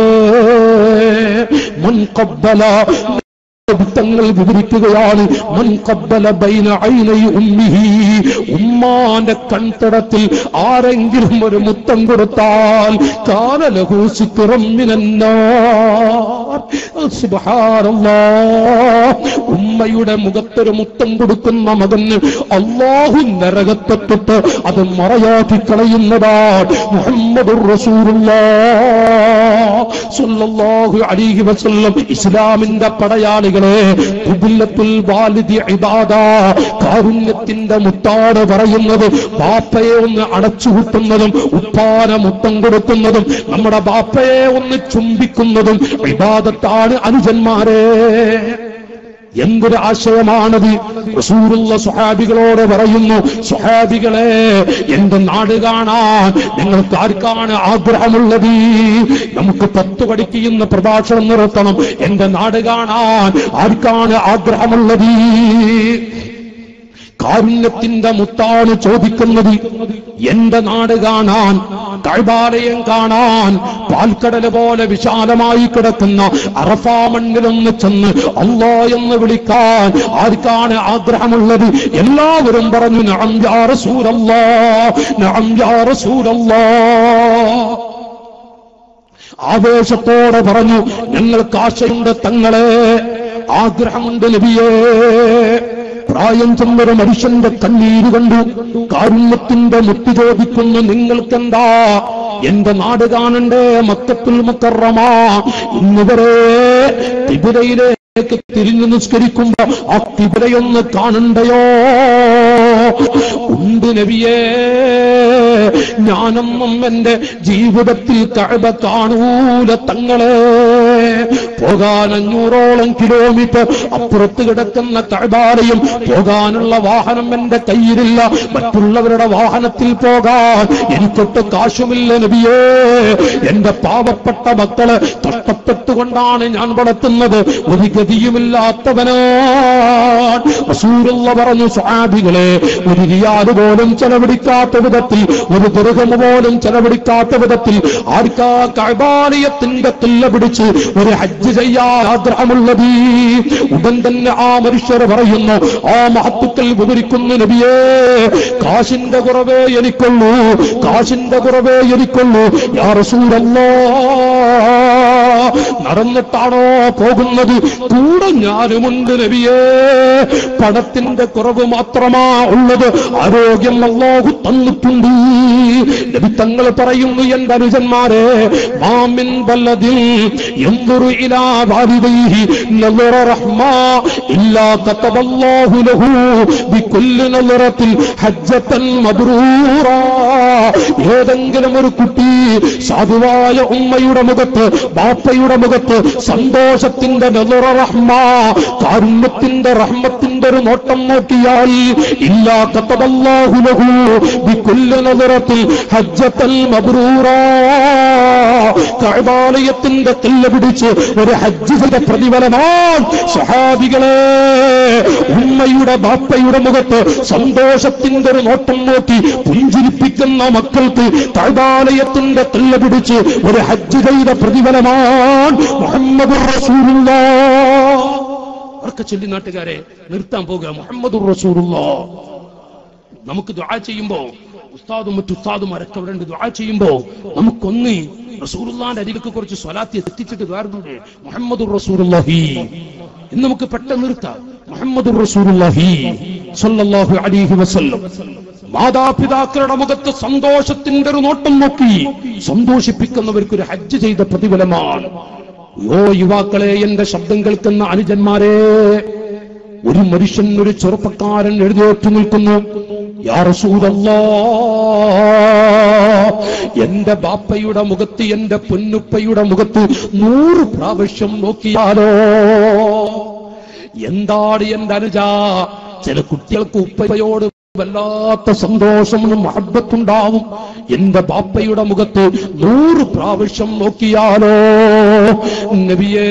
മുൻകബ്ബല തങ്ങൾ വിവരിക്കുകയാണ് മൻ ഖബ്ബല ബൈന ഐനൈ ഉമ്മിഹി ഉമ്മാന്റെ കൺതടത്തിൽ ആരെങ്കിലും ഒരു മുത്തം കൊടുത്താൽ കാന ലഹു സിക്റം മിനന്നാർ സുബ്ഹാനല്ലാഹ് ഉമ്മയുടെ മുഖത്തൊരു മുത്തം കൊടുക്കുന്ന മകന് അള്ളാഹു നരകത്തെ തൊട്ട് അത് മറയാക്കി കളയുന്നതാണ് മുഹമ്മദുർ റസൂലുള്ളാഹ് സ്വല്ലല്ലാഹു അലൈഹി വസല്ലം ഇസ്ലാമിന്റെ പടയാളികളെ കുബില്ലത്തുൽ വാലിദി ഇബാദ കാരുണ്യത്തിന്റെ മുത്താണ് പറയുന്നത് ബാപ്പയെ ഒന്ന് അടച്ചുകൂട്ടുന്നതും ഉപ്പാന മുത്തം കൊടുക്കുന്നതും നമ്മുടെ ബാപ്പയെ ഒന്ന് ചുംബിക്കുന്നതും ഇബാദത്താണ് അനുജന്മാരെ എന്തൊരു ആശയമാണത് റസൂലുള്ള സുഹാബികളോട് പറയുന്നു സുഹാബികളെ എന്റെ നാട് കാണാൻ നിങ്ങൾക്ക് ആർക്കാണ് ആഗ്രഹമുള്ളത് നമുക്ക് പത്ത് പഠിക്കുന്ന പ്രഭാഷണം നിർത്തണം എന്റെ നാട് കാണാൻ ആർക്കാണ് ആഗ്രഹമുള്ളത് കാരുണ്യത്തിന്റെ മുത്താണ് ചോദിക്കുന്നത് എന്റെ നാട് കാണാൻ കഴബാലയം കാണാൻ പാൽക്കടൽ പോലെ വിശാലമായി കിടക്കുന്ന അറഫാ മണ്ണിലൊന്ന് ചെന്ന് അള്ളാ എന്ന് വിളിക്കാൻ ആർക്കാണ് ആഗ്രഹമുള്ളത് എല്ലാവരും പറഞ്ഞു നഅം യാ റസൂലല്ലാ നഅം യാ റസൂലല്ലാ ആവേശത്തോടെ പറഞ്ഞു ഞങ്ങൾക്ക് ആശയുണ്ട് തങ്ങളെ ആഗ്രഹമുണ്ട് നബിയേ പ്രായം ചെന്നൊരു മനുഷ്യന്റെ കണ്ണീര് കണ്ടു കാരുണ്യത്തിന്റെ മുത്തു ചോദിക്കുന്നു നിങ്ങൾക്കെന്താ എന്റെ നാട് കാണണ്ടേ മക്കത്തുൽ മുക്കറമ ഇന്നുവരെ തിബിരയിലേക്ക് തിരിഞ്ഞു നിസ്കരിക്കുമ്പോ ആ തിബിരയൊന്ന് കാണണ്ടയോ ഉണ്ട് നബിയേ ഞാനൊന്നും എന്റെ ജീവിതത്തിൽ കഴബ കാണൂല തങ്ങളെ പോകാൻ അഞ്ഞൂറോളം കിലോമീറ്റർ അപ്പുറത്ത് കിടക്കുന്ന കഴബാലയും പോകാനുള്ള വാഹനം എന്റെ കയ്യിലില്ല മറ്റുള്ളവരുടെ വാഹനത്തിൽ പോകാൻ എനിക്കൊട്ട് കാശുമില്ല നബിയേ എന്റെ പാവപ്പെട്ട മക്കളെ കഷ്ടപ്പെട്ടുകൊണ്ടാണ് ഞാൻ വളർത്തുന്നത് ഒരു ഗതിയുമില്ലാത്തവനാണ് റസൂലുള്ള പറഞ്ഞു സ്വാഭികളെ ഒരു റിയാദ് പോലും ചെലവഴിക്കാത്ത വിധത്തിൽ ഒരു ദുർഗം പോലും ചെലവഴിക്കാത്ത വിധത്തിൽ ആർക്കാ കൈബാലയത്തിന്റെ തുല്ല പിടിച്ച് ഒരു ഹജ്ജ് ചെയ്യാൻ ആഗ്രഹമുള്ളത് ഉടൻ തന്നെ ആ മനുഷ്യർ പറയുന്നു ആ മഹത്തുക്കൾ വിവരിക്കുന്നു നബിയേ കാശിന്റെ കുറവേ എനിക്കുള്ളൂ കാശിന്റെ കുറവേ എനിക്കുള്ളൂ യാ റസൂലല്ലാ നടന്നിട്ടാണോ പോകുന്നത് കൂടെ ഞാനുമുണ്ട് നബിയേ പണത്തിന്റെ കുറവ് മാത്രമാ ഉള്ളത് ആരോഗ്യം അള്ളാഹു തന്നിട്ടുണ്ട് നബി തങ്ങൾ പറയുന്നു എന്റെ അനുജന്മാരെ മാമിൻ വല്ലതിൽ എന്തൊരു ഇലാ വാലിദൈഹി നളറ റഹ്മ ഇല്ലാ കതബല്ലാഹു ലഹു ബികുല്ലി നളറത്തിൽ ഹജ്ജത്തൻ മബ്റൂറ ഏതെങ്കിലും ഒരു കുട്ടി സാധുവായ ഉമ്മയുടെ മുഖത്ത് ബാപ്പയുടെ മുഖത്ത് സന്തോഷത്തിന്റെ നളുറ റഹ്മ കാരുണ്യത്തിന്റെ റഹ്മത്തിന്റെ ഒരു നോട്ടം നോക്കിയാൽ ഇല്ലാ കതബല്ലാഹു ലഹു ബികുല്ലി നളറത്തിൽ ഹജ്ജത്തൽ മബ്റൂറ കഅബാലയത്തിന്റെ കല്ല് പിടിച്ച് ഒരു ഹജ്ജ് ചെയ്ത പ്രതിഫലമാണ് സഹാബികളെ ഉമ്മയുടെ ബാപ്പയുടെ മുഖത്ത് സന്തോഷത്തിന്റെ ഒരു നോട്ടം നോക്കി പുഞ്ചിരിപ്പിക്കുന്ന മക്കൾക്ക് കഅബാലയത്തിന്റെ കല്ല് പിടിച്ച് ഒരു ഹജ്ജ് ചെയ്ത പ്രതിഫലമാണ് മുഹമ്മദ് റസൂലുള്ള അവർക്ക് ചൊല്ലി നാട്ടുകാരെ നിർത്താൻ പോകുക മുഹമ്മദ് റസൂലുള്ള നമുക്ക് ദുആ ചെയ്യുമ്പോ ഉസ്താദും മറ്റു ഉസ്താദുമാരൊക്കെ അവിടെ ഉണ്ട് ദുആ ചെയ്യുമ്പോ നമുക്കൊന്ന് റസൂലുള്ളാന്റെ അരികൾക്ക് കുറച്ച് സ്വലാത്തി എത്തിച്ചിട്ട് വേറുണ്ട് മുഹമ്മദ് റസൂലുള്ളാഹി എന്ന് നമുക്ക് പെട്ടെന്ന് നിർത്താം മുഹമ്മദ് റസൂലുള്ളാഹി സല്ലല്ലാഹു അലൈഹി വസല്ലം മാതാപിതാക്കളുടെ മുഖത്ത് സന്തോഷത്തിന്റെ ഒരു നോട്ടം നോക്കി സന്തോഷിപ്പിക്കുന്നവർക്ക് ഒരു ഹജ്ജ് ചെയ്ത പ്രതിഫലമാണ് യോ യുവാക്കളെ എന്റെ ശബ്ദം കേൾക്കുന്ന അനുജന്മാരെ ഒരു മനുഷ്യൻ ഒരു ചെറുപ്പക്കാരൻ എഴുന്നേറ്റ് നിൽക്കുന്നു യാ റസൂലല്ലാ എന്റെ ബാപ്പയുടെ മുഖത്ത് എന്റെ പൊന്നുപ്പയുടെ മുഖത്ത് നൂറ് പ്രാവശ്യം നോക്കിയാലോ എന്താണ് എന്റെ അനുജ ചില കുട്ടികൾക്ക് ഉപ്പയോട് വല്ലാത്ത സന്തോഷവും മഹബത്തുണ്ടാവും എന്റെ ബാപ്പയുടെ മുഖത്ത് നൂറ് പ്രാവശ്യം നോക്കിയാലോ നബിയേ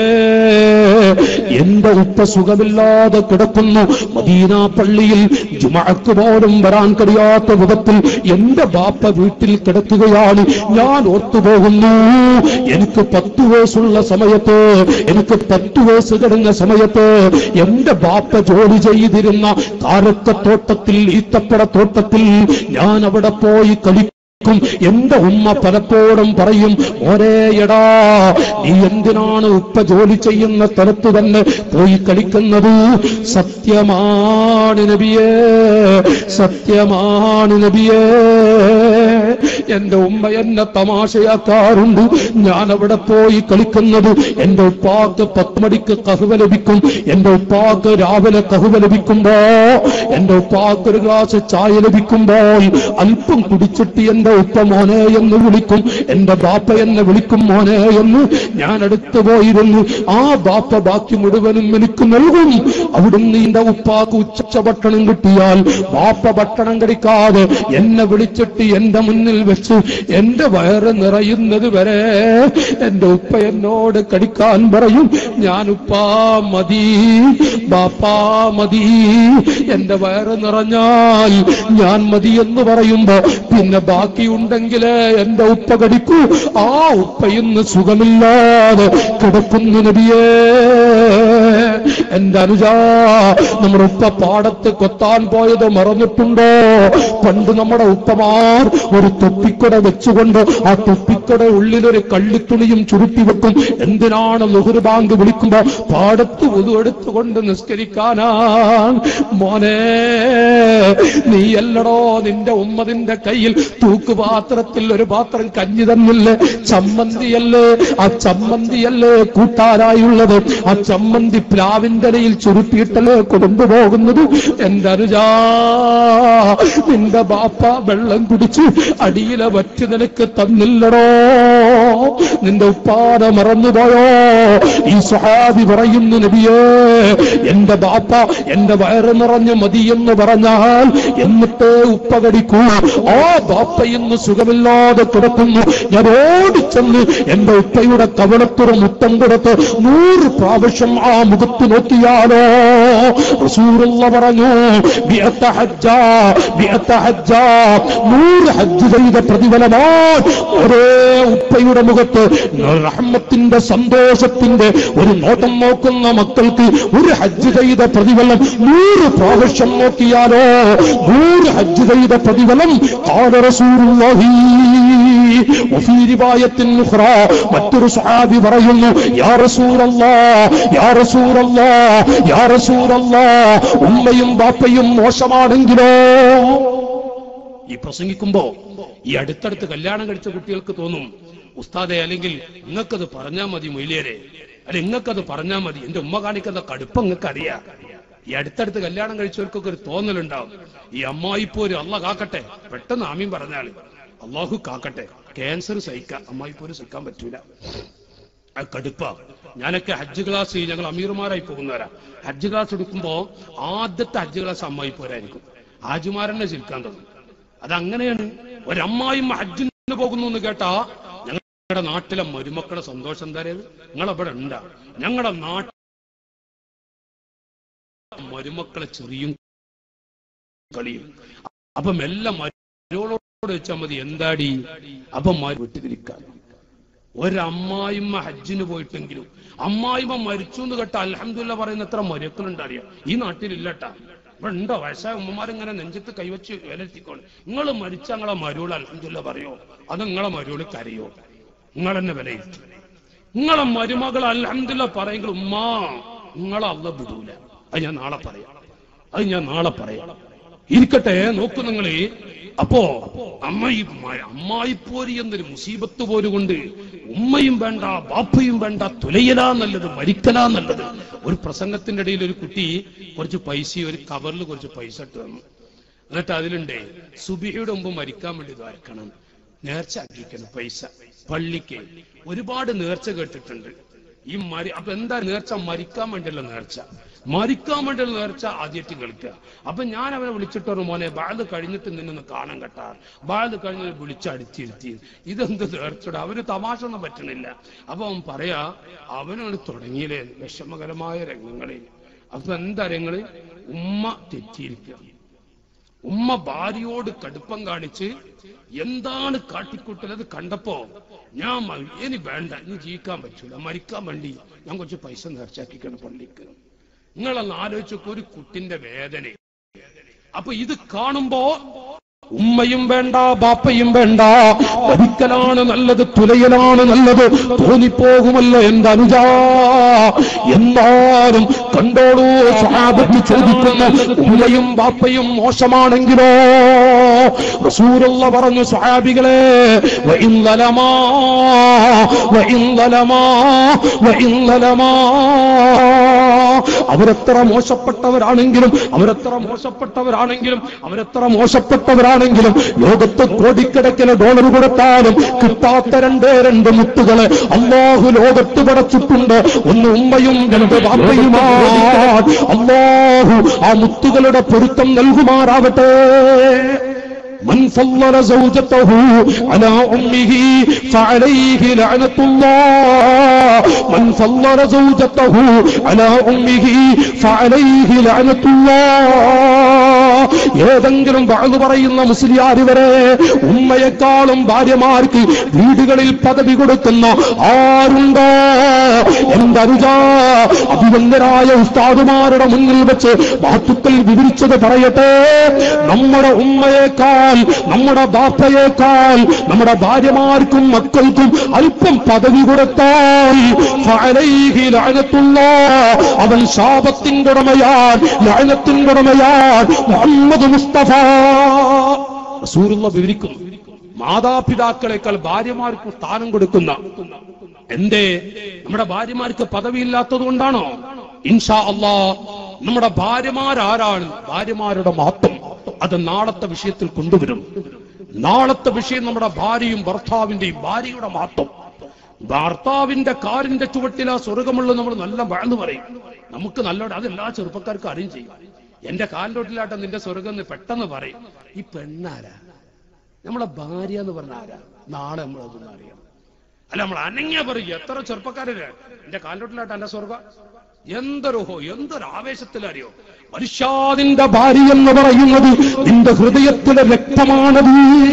എന്റെ ഉപ്പ സുഖമില്ലാതെ കിടക്കുന്നു മദീന പള്ളിയിൽ ജുമഅക്ക് പോലും വരാൻ കഴിയാത്ത വിധത്തിൽ എന്റെ ബാപ്പ വീട്ടിൽ കിടക്കുകയാണ് ഞാൻ ഓർത്തുപോകുന്നു എനിക്ക് പത്തു വയസ്സുള്ള സമയത്ത് എനിക്ക് പത്തു വയസ്സ് കിടന്ന സമയത്ത് എന്റെ ബാപ്പ ജോലി ചെയ്തിരുന്ന കാരക്കത്തോട്ടത്തിൽ ഈത്തപ്പട തോട്ടത്തിൽ ഞാൻ അവിടെ പോയി കളിക്കും എന്റെ ഉമ്മ പലപ്പോഴും പറയും ഒരേയടാ നീ എന്തിനാണ് ഉപ്പ ജോലി ചെയ്യുന്ന സ്ഥലത്ത് തന്നെ പോയി കളിക്കുന്നത് സത്യമാണ് നബിയേ സത്യമാണ് നബിയേ എന്റെ ഉമ്മ എന്നെ തമാശയാക്കാറുണ്ട് ഞാൻ അവിടെ പോയി കളിക്കുന്നത് എന്റെ ഉപ്പാക്ക് പത്ത് മണിക്ക് കഹുവ ലഭിക്കും എന്റെ ഉപ്പാക്ക് രാവിലെ കഹുവ ലഭിക്കുമ്പോ എന്റെ ഉപ്പാക്ക് ഒരു ഗ്ലാസ് ചായ ലഭിക്കുമ്പോൾ അല്പം കുടിച്ചിട്ട് എന്റെ ഉപ്പ മോനെ എന്ന് വിളിക്കും എന്റെ ബാപ്പ എന്നെ വിളിക്കും മോനെ എന്ന് ഞാൻ അടുത്ത് പോയിരുന്നു ആ ബാപ്പ ബാക്കി മുഴുവനും എനിക്ക് നൽകും അവിടുന്ന് എന്റെ ഉപ്പാക്ക് ഉച്ച ഭക്ഷണം കിട്ടിയാൽ ബാപ്പ ഭക്ഷണം കഴിക്കാതെ എന്നെ വിളിച്ചിട്ട് എന്റെ മുന്നിൽ മുന്നിൽ വെച്ച് എന്റെ വയറ് നിറയുന്നത് വരെ എന്റെ ഉപ്പ എന്നോട് കടിക്കാൻ പറയും ഞാൻ ഉപ്പാ മതി ബാപ്പാ മതി എന്റെ വയറ് നിറഞ്ഞാൽ ഞാൻ മതി എന്ന് പറയുമ്പോ പിന്നെ ബാക്കിയുണ്ടെങ്കിൽ എന്റെ ഉപ്പ കടിക്കൂ ആ ഉപ്പ ഇന്ന് സുഖമില്ലാതെ കിടക്കുന്നു നബിയേ എന്റെ അനുജ നമ്മുടെ ഉപ്പ പാടത്ത് കൊത്താൻ പോയത് മറന്നിട്ടുണ്ടോ പണ്ട് നമ്മുടെ ഉപ്പമാർ ഒരു തൊപ്പിക്കുട വെച്ചുകൊണ്ട് ആ തൊപ്പിക്കുട ഉള്ളിലൊരു കള്ളിത്തുണിയും ചുരുട്ടി വെക്കും എന്തിനാണ് ലുഹുർ ബാങ്ക് വിളിക്കുമ്പോ പാടത്ത് ഒതുവെടുത്തുകൊണ്ട് നിസ്കരിക്കാനാ മോനെ നീ എല്ലടോ നിന്റെ ഉമ്മതിന്റെ കയ്യിൽ തൂക്കുപാത്രത്തിൽ ഒരു പാത്രം കഞ്ഞി തന്നില്ലേ ചമ്മന്തിയല്ലേ ആ ചമ്മന്തിയല്ലേ കൂട്ടാനായുള്ളത് ആ ചമ്മന്തി പ്ലാവിന്റെ ഇലയിൽ ചുരുട്ടിയിട്ടല്ലേ കൊണ്ടുപോകുന്നത് എന്റെ അനുജാ നിന്റെ ബാപ്പ വെള്ളം കുടിച്ച് അടിയിലെ വറ്റ് നിനക്ക് തന്നില്ലടോ നിന്റെ ഉപ്പാന മറന്നുപോയോ ഈ സ്വഹാബി പറയുന്നു നബിയേ എന്റെ ബാപ്പ എന്റെ വയറ് നിറഞ്ഞു മതിയെന്ന് പറഞ്ഞാൽ എന്നിട്ടേ ഉപ്പ കടിക്കൂ ആ ബാപ്പ ഇന്ന് സുഖമില്ലാതെ കിടക്കുന്നു ഞാൻ ഓടിച്ചെന്ന് എന്റെ ഉപ്പയുടെ കവളത്തുറ മുത്തം കൊടുത്ത് നൂറ് പ്രാവശ്യം ആ മുഖത്ത് നോക്കിയാലോ റസൂറുള്ള പറഞ്ഞു ബിഅത്ത ഹജ്ജ, ബിഅത്ത ഹജ്ജ. നൂറ് ഹജ്ജ് ചെയ്ത പ്രതിഫലമാണ് ഒരേ ഉപ്പയുടെ മുഖത്ത് റഹ്മത്തിന്റെ സന്തോഷത്തിന്റെ ഒരു നോട്ടം നോക്കുന്ന മക്കൾക്ക് ഒരു ഹജ്ജ് ചെയ്ത പ്രതിഫലം നൂറ് പ്രാവശ്യം നോക്കിയാലോ നൂറ് ഹജ്ജ് ചെയ്ത പ്രതിഫലം قال رسول الله وفي رواية أخرى മറ്റൊരു സഹാബി പറയുന്നു യാ റസൂലല്ലാ യാ റസൂലല്ലാ യാ റസൂലല്ലാ ഉമ്മയും ബാപ്പയും മോശമാണെങ്കിലോ ഈ പ്രസംഗിക്കുമ്പോ ഈ അടുത്തടുത്ത് കല്യാണം കഴിച്ച കുട്ടികൾക്ക് തോന്നും ഉസ്താദെ അല്ലെങ്കിൽ നിങ്ങൾക്കത് പറഞ്ഞാൽ മതി മൊയിലേരെ അല്ല നിങ്ങൾക്കത് പറഞ്ഞാൽ മതി എന്റെ ഉമ്മ കാണിക്കുന്ന കടുപ്പം നിങ്ങൾക്ക് അറിയാം ഈ അടുത്തടുത്ത് കല്യാണം കഴിച്ചവർക്കൊക്കെ ഒരു തോന്നലുണ്ടാവും ഈ അമ്മായിപ്പോര് അല്ല കാക്കട്ടെ പെട്ടെന്ന് ആമീൻ പറഞ്ഞാൽ അള്ളാഹു കാക്കട്ടെ ക്യാൻസർ സഹിക്കാം അമ്മായിപ്പോര് സഹിക്കാൻ പറ്റൂല ആ കടുപ്പ ഞാനൊക്കെ ഹജ്ജ് ക്ലാസ് ഞങ്ങൾ അമീർമാരായി പോകുന്നവരാ ഹജ്ജ് ക്ലാസ് എടുക്കുമ്പോ ആദ്യത്തെ ഹജ്ജ് ക്ലാസ് അമ്മായി പോരായിരിക്കും ഹാജിമാരനെ ചിരിക്കാൻ തോന്നും അതങ്ങനെയാണ് ഒരമ്മായും ഹജ്ജിന് പോകുന്നു എന്ന് കേട്ടാ ഞങ്ങളുടെ നാട്ടിലെ മരുമക്കളുടെ സന്തോഷം എന്താ നിങ്ങളവിടെ ഉണ്ടാ ഞങ്ങളുടെ നാട്ടിൽ മരുമക്കളെ ചെറിയും കളിയും അപ്പൊ മെല്ലെ മരുകളോട് വെച്ചാൽ മതി എന്താടി അപ്പൊ മരു വിട്ടുതിരിക്കാൻ ഒരമ്മായിമ്മ ഹജ്ജിന് പോയിട്ടെങ്കിലും അമ്മായിമ്മ മരിച്ചു എന്ന് കേട്ട അലഹമില്ല പറയുന്ന എത്ര മരുക്കളുണ്ട് അറിയാം ഈ നാട്ടിലില്ലട്ടാ ഇവിടെ ഉണ്ടോ വയസ്സായ ഉമ്മമാരിങ്ങനെ നെഞ്ചത്ത് കൈവച്ച് വിലത്തിക്കോളെ നിങ്ങൾ മരിച്ച നിങ്ങളെ മരുകൾ അലഹമില്ല പറയോ അത് നിങ്ങളെ മരുകൾ കരയോ നിങ്ങൾ തന്നെ വിലയിരുത്തി നിങ്ങളെ മരുമകൾ അലഹമില്ല പറയെങ്കിൽ ഉമ്മ നിങ്ങളെ അല്ല വിടൂല അത് ഞാൻ നാളെ പറയാം അത് ഞാൻ നാളെ പറയാം ഇരിക്കട്ടെ നോക്കൂ നിങ്ങളെ അപ്പോ അമ്മായി അമ്മായിപ്പോരി എന്നൊരു മുസീബത്ത് പോരുകൊണ്ട് ഉമ്മയും വേണ്ട ബാപ്പയും വേണ്ട തുലയലാ നല്ലത് മരിക്കലാ നല്ലത് ഒരു പ്രസംഗത്തിന്റെ ഇടയിൽ ഒരു കുട്ടി കുറച്ച് പൈസ ഒരു കവറിൽ കുറച്ച് പൈസ ഇട്ട് തന്നു എന്നിട്ട് അതിലുണ്ട് സുബിഹയുടെ മുമ്പ് മരിക്കാൻ വേണ്ടി ദ്വാരക്കണം നേർച്ച ആക്കിക്കണം പൈസ പള്ളിക്ക് ഒരുപാട് നേർച്ച കേട്ടിട്ടുണ്ട് ഈ മരി അപ്പൊ എന്താ നേർച്ച മരിക്കാൻ വേണ്ടിയുള്ള നേർച്ച മരിക്കാൻ വേണ്ടിയുള്ള നേർച്ച ആദ്യമായിട്ട് കളിക്കുക അപ്പൊ ഞാൻ അവനെ വിളിച്ചിട്ട് പറഞ്ഞു മോനെ ബാല് കഴിഞ്ഞിട്ട് നിന്നൊന്ന് കാണാൻ കെട്ടാ ബാല് കഴിഞ്ഞ് വിളിച്ചടിച്ചിരുത്തി ഇതെന്ത് നേർച്ചയുടെ അവന് തമാശ ഒന്നും പറ്റണില്ല അപ്പൊ അവൻ പറയാ അവനോട് തുടങ്ങിയില്ലേ വിഷമകരമായ രംഗങ്ങളിൽ അപ്പൊ എന്താ രംഗങ്ങള് ഉമ്മ തെറ്റിയിരിക്കുക ഉമ്മ ഭാര്യയോട് കടുപ്പം കാണിച്ച് എന്താണ് കാട്ടിക്കൂട്ടലത് കണ്ടപ്പോ ഞാൻ മ- ഇനി വേണ്ട ഇനി ജീവിക്കാൻ പറ്റൂല മരിക്കാൻ വേണ്ടി ഞാൻ കുറച്ച് പൈസ നേർച്ചാക്കിക്കണം പള്ളിക്ക് നിങ്ങളൊന്ന് ആലോചിച്ചു ഒരു കുട്ടിന്റെ വേദന അപ്പൊ ഇത് കാണുമ്പോ ഉമ്മയും വേണ്ട ബാപ്പയും വേണ്ട ഒരിക്കലാണ് നല്ലത് തുലയലാണ് നല്ലത് തോന്നിപ്പോകുമല്ലോ എന്റെ അനുജ എന്നാലും കണ്ടോളൂ സ്വഹാബത്ത് ചോദിക്കുന്ന ഉമ്മയും ബാപ്പയും മോശമാണെങ്കിലോ റസൂലുള്ള പറഞ്ഞു സ്വഹാബികളെ വഇൻ ലലമാ വഇൻ ലലമാ വഇൻ ലലമാ അവരെത്ര മോശപ്പെട്ടവരാണെങ്കിലും അവരെത്ര മോശപ്പെട്ടവരാണെങ്കിലും അവരെത്ര മോശപ്പെട്ടവരാണെങ്കിലും ലോകത്ത് കോടിക്കണക്കിന് ഡോളർ കൊടുത്താലും കിട്ടാത്ത രണ്ടേ രണ്ട് മുത്തുകളെ അള്ളാഹു ലോകത്ത് പടച്ചിട്ടുണ്ട് ഒന്ന് ഉമ്മയും രണ്ട് ബാപ്പയുമാണ് അള്ളാഹു ആ മുത്തുകളുടെ പൊരുത്തം നൽകുമാറാവട്ടെ من فضل زوجته على أمه فعليه لعنة الله من فضل زوجته على أمه فعليه لعنة الله ഏതെങ്കിലും വാഴു പറയുന്ന മുസ്ലിയാർ വരെ ഉമ്മയെക്കാളും ഭാര്യമാർക്ക് വീടുകളിൽ പദവി കൊടുക്കുന്ന ആരുണ്ടോ എന്റെ അനുജ അഭിവന്ദരായ ഉസ്താദുമാരുടെ മുന്നിൽ വെച്ച് വാത്തുക്കൾ വിവരിച്ചത് പറയട്ടെ നമ്മുടെ ഉമ്മയേക്കാൾ നമ്മുടെ ബാപ്പയേക്കാൾ നമ്മുടെ ഭാര്യമാർക്കും മക്കൾക്കും അല്പം പദവി കൊടുത്താൽ ഫഅലൈഹി ലഅനത്തുള്ള അവൻ ശാപത്തിൻ്റെ ഉടമയാൻ ലഅനത്തിൻ്റെ ഉടമയാൻ മുഹമ്മദ് മുസ്തഫ റസൂലുള്ള വിവരിക്കുന്നു മാതാപിതാക്കളെക്കാൾ ഭാര്യമാർക്ക് സ്ഥാനം കൊടുക്കുന്ന എന്തേ നമ്മുടെ ഭാര്യമാർക്ക് പദവിയില്ലാത്തത് കൊണ്ടാണോ ഇൻഷാ അള്ളാ നമ്മുടെ ഭാര്യമാരാരാണ് ഭാര്യമാരുടെ മഹത്വം അത് നാളത്തെ വിഷയത്തിൽ കൊണ്ടുവരും നാളത്തെ വിഷയം നമ്മുടെ ഭാര്യയും ഭർത്താവിന്റെയും ഭാര്യയുടെ മഹത്വം ഭർത്താവിന്റെ കാറിന്റെ ചുവട്ടിൽ ആ സ്വർഗമുള്ള നമ്മൾ നല്ല വാഴ്ന്നു പറയും നമുക്ക് നല്ലോണം അത് എല്ലാ ചെറുപ്പക്കാർക്കും അറിയും ചെയ്യും എന്റെ കാലിലോട്ടിലാട്ടെ നിന്റെ സ്വർഗം എന്ന് പെട്ടെന്ന് പറയും ഈ പെണ്ണാരാ നമ്മളെ ഭാര്യ എന്ന് പറഞ്ഞ ആരാ നാളെ നമ്മൾ അതൊന്നും അറിയണം അല്ല നമ്മൾ അനങ്ങിയ പറയും എത്ര ചെറുപ്പക്കാരല്ലേ എന്റെ കാലിലോട്ടിലാട്ടെ എന്റെ സ്വർഗം എന്തൊരു ഹോ എന്തൊരു ആവേശത്തിലറിയോ മനുഷ്യാദിന്റെ ഭാര്യ എന്ന് പറയുന്നത് നിന്റെ ഹൃദയത്തിലെ രക്തമാണത്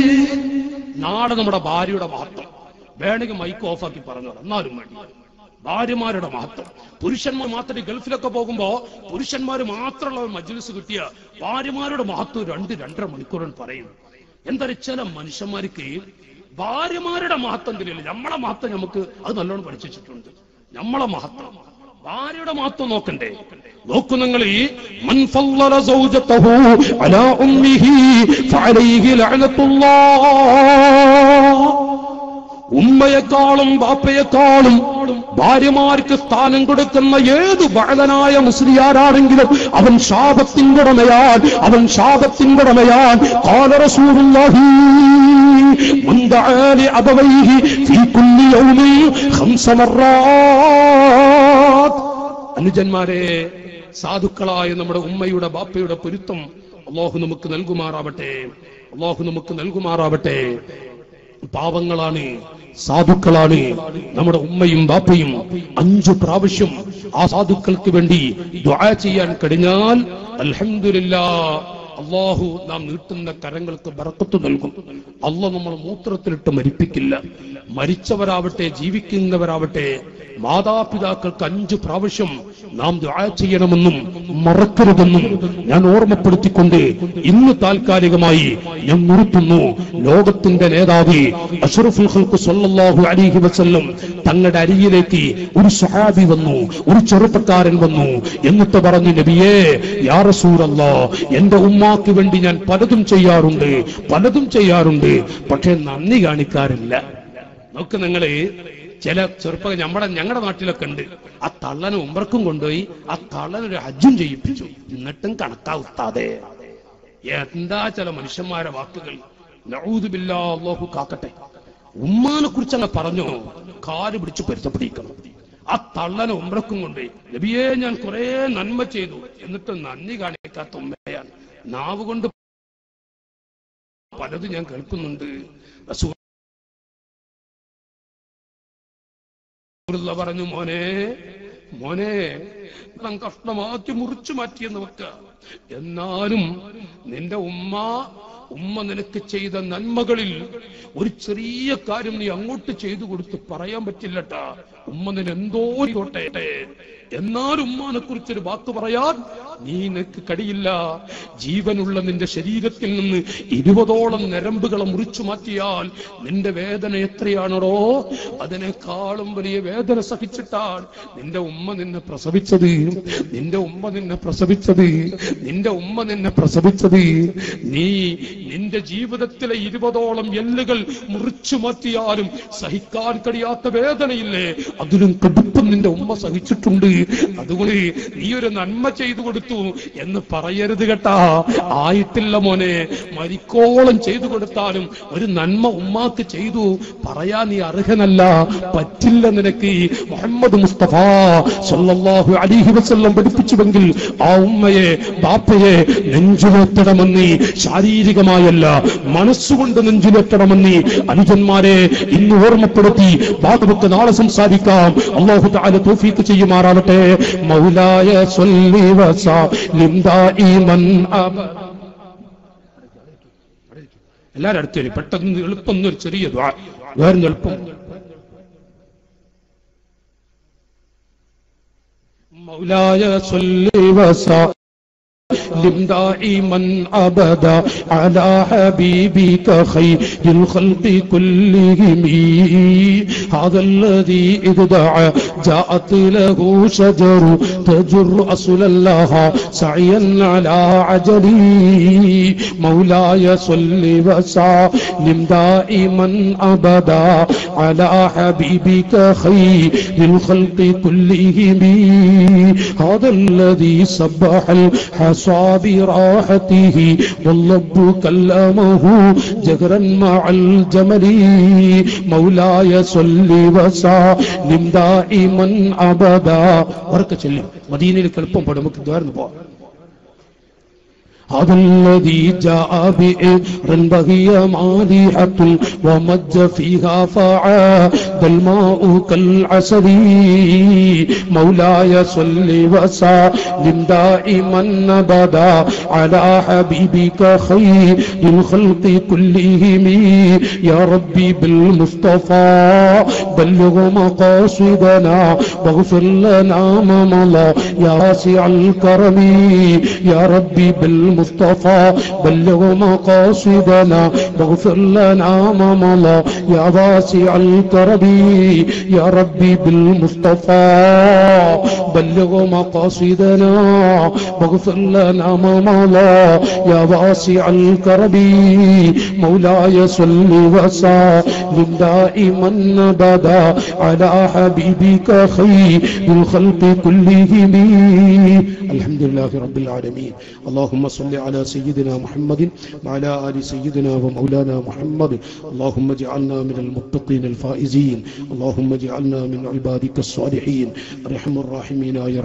നാളെ നമ്മുടെ ഭാര്യയുടെ മഹത്വം വേണമെങ്കിൽ മൈക്ക് ഓഫാക്കി പറഞ്ഞോളാം എന്നാലും വേണ്ടി ഭാര്യമാരുടെ മഹത്വം പുരുഷന്മാർ മാത്രം ഗൾഫിലൊക്കെ പോകുമ്പോ പുരുഷന്മാർ മാത്രമുള്ള ഒരു മജ്ലിസ് കിട്ടിയ ഭാര്യമാരുടെ മഹത്വം രണ്ട് രണ്ടര മണിക്കൂറാണ് പറയുന്നത് എന്താ ചില മനുഷ്യന്മാർക്ക് ഭാര്യമാരുടെ മഹത്വം തിരിയില്ല നമ്മളെ മഹത്വം നമുക്ക് അത് നല്ലോണം പഠിച്ചിട്ടുണ്ട് നമ്മളെ മഹത്വം ഭാര്യയുടെ മഹത്വം നോക്കണ്ടേ നോക്കൂ നിങ്ങൾ ഈ മൻ ഫല്ലല സൗജതഹു അലാ ഉമ്മിഹി ഫഅലൈഹി ലഅനത്തുല്ലാഹ് ഉമ്മയെക്കാളും ബാപ്പയെക്കാളും ഭാര്യമാർക്ക് സ്ഥാനം കൊടുക്കുന്ന ഏത് ബഹലനായ മുസ്ലിയാരാണെങ്കിലും അവൻ ശാപത്തിൻ്റെ ഉടമയാൻ അവൻ ശാപത്തിൻ്റെ ഉടമയാൻ قال رسول الله من دعا لأبويه في كل يوم خمس مرات അനുജന്മാരെ സാധുക്കളായ നമ്മുടെ ഉമ്മയുടെ ബാപ്പയുടെ പൊരുത്തം അള്ളാഹു നമുക്ക് നൽകുമാറാവട്ടെ അള്ളാഹു നമുക്ക് നൽകുമാറാവട്ടെ പാവങ്ങളാണ് സാധുക്കളാണ് നമ്മുടെ ഉമ്മയും ബാപ്പയും അഞ്ചു പ്രാവശ്യം ആ സാധുക്കൾക്ക് വേണ്ടി ദുആ ചെയ്യാൻ കഴിഞ്ഞാൽ അൽഹംദുലില്ലാ അള്ളാഹു നാം നീട്ടുന്ന കരങ്ങൾക്ക് ബറക്കത്ത് നൽകും അല്ല നമ്മൾ മൂത്രത്തിലിട്ട് മരിപ്പിക്കില്ല മരിച്ചവരാവട്ടെ ജീവിക്കുന്നവരാവട്ടെ മാതാപിതാക്കൾക്ക് അഞ്ചു പ്രാവശ്യം നാം ദുആ ചെയ്യണമെന്നും മറക്കരുതെന്നും ഞാൻ ഓർമ്മപ്പെടുത്തിക്കൊണ്ട് ഇന്ന് താൽക്കാലികമായി ഞാൻ നിർത്തുന്നു ലോകത്തിന്റെ നേതാവ് അഷ്റഫുൽ ഖൽഖ് സല്ലല്ലാഹു അലൈഹി വസല്ലം തങ്ങളുടെ അരികിലേക്ക് ഒരു സഹാബി വന്നു ഒരു ചെറുപ്പക്കാരൻ വന്നു എന്നിട്ട് പറഞ്ഞു നബിയേ യാ റസൂലല്ലാ എന്റെ ഉമ്മാക്ക് വേണ്ടി ഞാൻ പലതും ചെയ്യാറുണ്ട് പലതും ചെയ്യാറുണ്ട് പക്ഷെ നന്ദി കാണിക്കാറില്ല നോക്ക് നിങ്ങള് ചില ചെറുപ്പ നമ്മുടെ ഞങ്ങളുടെ നാട്ടിലൊക്കെ ഉണ്ട് ആ തള്ളനെ ഉമ്പർക്കും കൊണ്ടുപോയി ആ തള്ളനൊരു ഹജ്ജും ചെയ്യിപ്പിച്ചു എന്നിട്ടും കണക്കാവുത്താതെ എന്താ ചില മനുഷ്യന്മാരെ വാക്കുകൾ നഊദുബില്ലാ അല്ലാഹു കാക്കട്ടെ ഉമ്മാനെ കുറിച്ച് അങ്ങ് പറഞ്ഞു കാല് പിടിച്ച് പൊരുത്തപ്പെടിക്കണം ആ തള്ളനെ ഉമ്രക്കും കൊണ്ട് നബിയെ ഞാൻ കുറെ നന്മ ചെയ്തു എന്നിട്ട് നന്ദി കാണിക്കാത്ത ഉമ്മയാണ് നാവ് കൊണ്ട് പലതും ഞാൻ കേൾക്കുന്നുണ്ട് റസൂൽ റസൂലുള്ള പറഞ്ഞു മോനെ മോനെ ഞാൻ കഷ്ണമാക്കി മുറിച്ചു മാറ്റിയെന്ന് വെക്ക എന്നാലും നിന്റെ ഉമ്മ ഉമ്മ നിനക്ക് ചെയ്ത നന്മകളിൽ ഒരു ചെറിയ കാര്യം നീ അങ്ങോട്ട് ചെയ്തു കൊടുത്ത് പറയാൻ പറ്റില്ലട്ടാ ഉമ്മ നിന്നെ എന്തോ ചെയ്തോട്ടെ എന്നാൽ ഉമ്മാനെ കുറിച്ചൊരു വാക്ക് പറയാൻ നീ നിനക്ക് കഴിയില്ല ജീവനുള്ള നിന്റെ ശരീരത്തിൽ നിന്ന് ഇരുപതോളം നരമ്പുകളെ മുറിച്ചു മാറ്റിയാൽ നിന്റെ വേദന എത്രയാണോ അതിനേക്കാളും വലിയ വേദന സഹിച്ചിട്ടാണ് നിന്റെ ഉമ്മ നിന്നെ പ്രസവിച്ചത് നിന്റെ ഉമ്മ നിന്നെ പ്രസവിച്ചത് നിന്റെ ഉമ്മ നിന്നെ പ്രസവിച്ചത് നീ നിന്റെ ജീവിതത്തിലെ ഇരുപതോളം എല്ലുകൾ മുറിച്ചു മാറ്റിയാലും സഹിക്കാൻ കഴിയാത്ത വേദനയില്ലേ അതിലും കടുപ്പം നിന്റെ ഉമ്മ സഹിച്ചിട്ടുണ്ട് അതുകൊണ്ട് നീ ഒരു നന്മ ചെയ്തു കൊടുത്തു എന്ന് പറയരുത് കേട്ടാ ആയിട്ടില്ല മോനെ മരിക്കോളം ചെയ്തു കൊടുത്താലും ഒരു നന്മ ഉമ്മാക്ക് ചെയ്തു പറയാൻ നീ അർഹനല്ല പറ്റില്ല നിനക്ക് മുഹമ്മദ് മുസ്തഫ സല്ലല്ലാഹു അലൈഹി വസല്ലം പഠിപ്പിച്ചുവെങ്കിൽ ആ ഉമ്മയെ ബാപ്പയെ നെഞ്ചിലേറ്റണമെന്ന് ശാരീരികമായല്ല മനസ്സുകൊണ്ട് നെഞ്ചിലേറ്റണമെന്ന് അനുജന്മാരെ ഇന്ന് ഓർമ്മപ്പെടുത്തി ബാബുക്ക് നാളെ സംസാരിക്കാം അള്ളാഹു താല തൗഫീഖ് ചെയ്യുമാറാവട്ടെ മൗലായ സ്വല്ലി വസലിം ദായിമൻ അബ എല്ലാരും അടുത്ത് വരും പെട്ടെന്ന് എളുപ്പം ഒരു ചെറിയ ദ്വാ. വേറെ എളുപ്പം മൗലായ സ്വല്ലി വസലിം دائما ابدا على حبيبك خير الخلق كلهم هذا الذي اذ دعا جاءت له شجر تجر اصل الله سعيا على عجلي مولاي صل وسلم دائما ابدا على حبيبك خير الخلق كلهم هذا الذي سبح الحصى براحته واللب كلمه جهرا مع الجمل مولاي صل وسلم دائما ابدا ورك ചൊല്ലി മദീനയിലേക്ക് എളുപ്പം പോയി നമുക്ക് ദ്വാരന്ന് പോവാം هذا الذي جاء بئر بهي مالحة ومج فيها فعاد الماء كالعسل مولاي صل وسلم دائما ابدا على حبيبك خير الخلق كلهم يا ربي بالمصطفى بلغ مقاصدنا واغفر لنا ما مضى يا واسع الكرم يا ربي بالمصطفى بلغ مقاصدنا واغفر لنا ما مضى يا واسع الكرم يا ربي بالمصطفى بلغ مقاصدنا واغفر لنا ما مضى يا واسع الكرم مولاي صل وسلم دائما ابدا على حبيبك خير الخلق كلهم الحمد لله رب العالمين اللهم صل على سيدنا محمد وعلى ال سيدنا ومولانا محمد اللهم اجعلنا من المتقين الفائزين اللهم اجعلنا من عبادك الصالحين ارحم الراحمين يا رب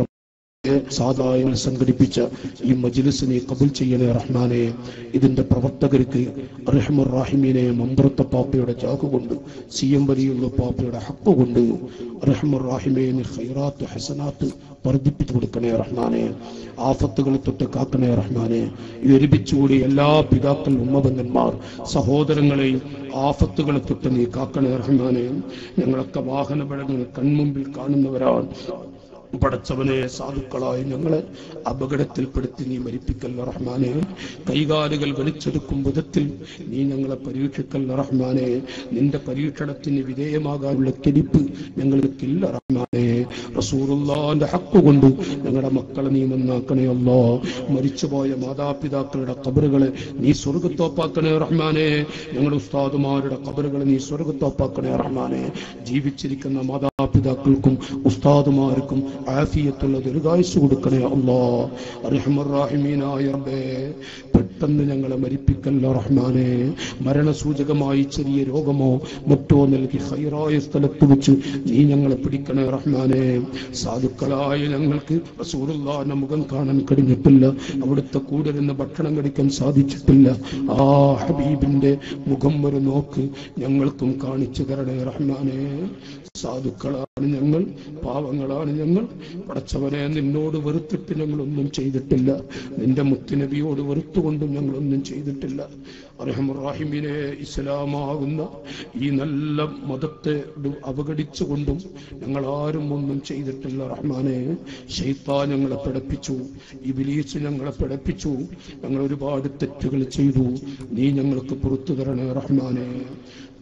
സാധാരണ സംഘടിപ്പിച്ച ഈ മജിലിസിനെ കബുൽ ചെയ്യണേ റഹ്മാനെ ഇതിന്റെ പ്രവർത്തകർക്ക് റഹ്മുർ റാഹിമീനെ മമ്പ്രത്ത പാപ്പയുടെ ചാക്കുകൊണ്ട് സി എം വലിയുള്ള പാപ്പയുടെ ഹക്ക് കൊണ്ട് റഹ്മുർ റാഹിമീന് ഖൈറാത്ത് ഹസനാത്ത് വർദ്ധിപ്പിച്ചു കൊടുക്കണേ റഹ്മാനെ ആഫത്തുകളെ തൊട്ട് കാക്കണേ റഹ്മാനെ ഇത് ഒരുമിച്ചുകൂടി എല്ലാ പിതാക്കൾ ഉമ്മബന്ധന്മാർ സഹോദരങ്ങളെയും ആഫത്തുകളെ തൊട്ട് നീ കാക്കണേ റഹ്മാനെ ഞങ്ങളൊക്കെ വാഹനപഴങ്ങൾ കൺമുമ്പിൽ കാണുന്നവരാണ് പടച്ചവനെ സാധുക്കളായി ഞങ്ങളെ അപകടത്തിൽപ്പെടുത്തി നീ മരിപ്പിക്കല്ല റഹ്മാനെ കൈകാലുകൾ വലിച്ചെടുക്കും വിധത്തിൽ നീ ഞങ്ങളെ പരീക്ഷിക്കല്ല റഹ്മാനെ നിന്റെ പരീക്ഷണത്തിന് വിധേയമാകാനുള്ള കെടിപ്പ് ഞങ്ങൾക്കില്ല റഹ്മാനെ റസൂറുള്ളാന്റെ ഹക്ക് കൊണ്ട് ഞങ്ങളുടെ മക്കളെ നീ നന്നാക്കണേ അല്ലോ മരിച്ചുപോയ മാതാപിതാക്കളുടെ കബറുകളെ നീ സ്വർഗത്തോപ്പാക്കണേ റഹ്മാനെ ഞങ്ങളുടെ ഉസ്താദുമാരുടെ കബറുകളെ നീ സ്വർഗത്തോപ്പാക്കണേ റഹ്മാനെ ജീവിച്ചിരിക്കുന്ന മാതാപിതാക്കൾക്കും ഉസ്താദുമാർക്കും ആഫിയത്തുള്ള ദീർഘായുസ് കൊടുക്കണേ അല്ലോ റഹ്മറാഹിമീനായ റബ്ബേ പെട്ടെന്ന് ഞങ്ങളെ മരിപ്പിക്കല്ല റഹ്മാനെ മരണസൂചകമായി ചെറിയ രോഗമോ മറ്റോ നൽകി ഹൈറായ സ്ഥലത്ത് വെച്ച് നീ ഞങ്ങളെ പിടിക്കണേ റഹ്മാനെ സാധുക്കളായ ഞങ്ങൾക്ക് റസൂലുള്ളാഹിന്റെ മുഖം കാണാൻ കഴിഞ്ഞിട്ടില്ല അവിടുത്തെ കൂടെ നിന്ന് ഭക്ഷണം കഴിക്കാൻ സാധിച്ചിട്ടില്ല ആ ഹബീബിന്റെ മുഖം ഒരു നോക്ക് ഞങ്ങൾക്കും കാണിച്ചു തരണേ റഹ്മാനെ സാധുക്കളാണ് ഞങ്ങൾ പാവങ്ങളാണ് ഞങ്ങൾ പടച്ചവനെ നിന്നോട് വെറുത്തിട്ട് ഞങ്ങളൊന്നും ചെയ്തിട്ടില്ല നിന്റെ മുത്തുനബിയോട് വെറുത്തുകൊണ്ടും ഞങ്ങളൊന്നും ചെയ്തിട്ടില്ല അറഹമുറാഹിമിനെ ഇസ്ലാമാകുന്ന ഈ നല്ല മതത്തെ ഡു- അവഗണിച്ചുകൊണ്ടും ഞങ്ങൾ ആരും ഒന്നും ചെയ്തിട്ടില്ല റഹ്മാനെ ഷെയ്ത്താ ഞങ്ങളെ പിടപ്പിച്ചു ഇബിലീസ് ഞങ്ങളെ പിടപ്പിച്ചു ഞങ്ങൾ ഒരുപാട് തെറ്റുകൾ ചെയ്തു നീ ഞങ്ങൾക്ക് പുറത്തു തരണേ റഹ്മാനെ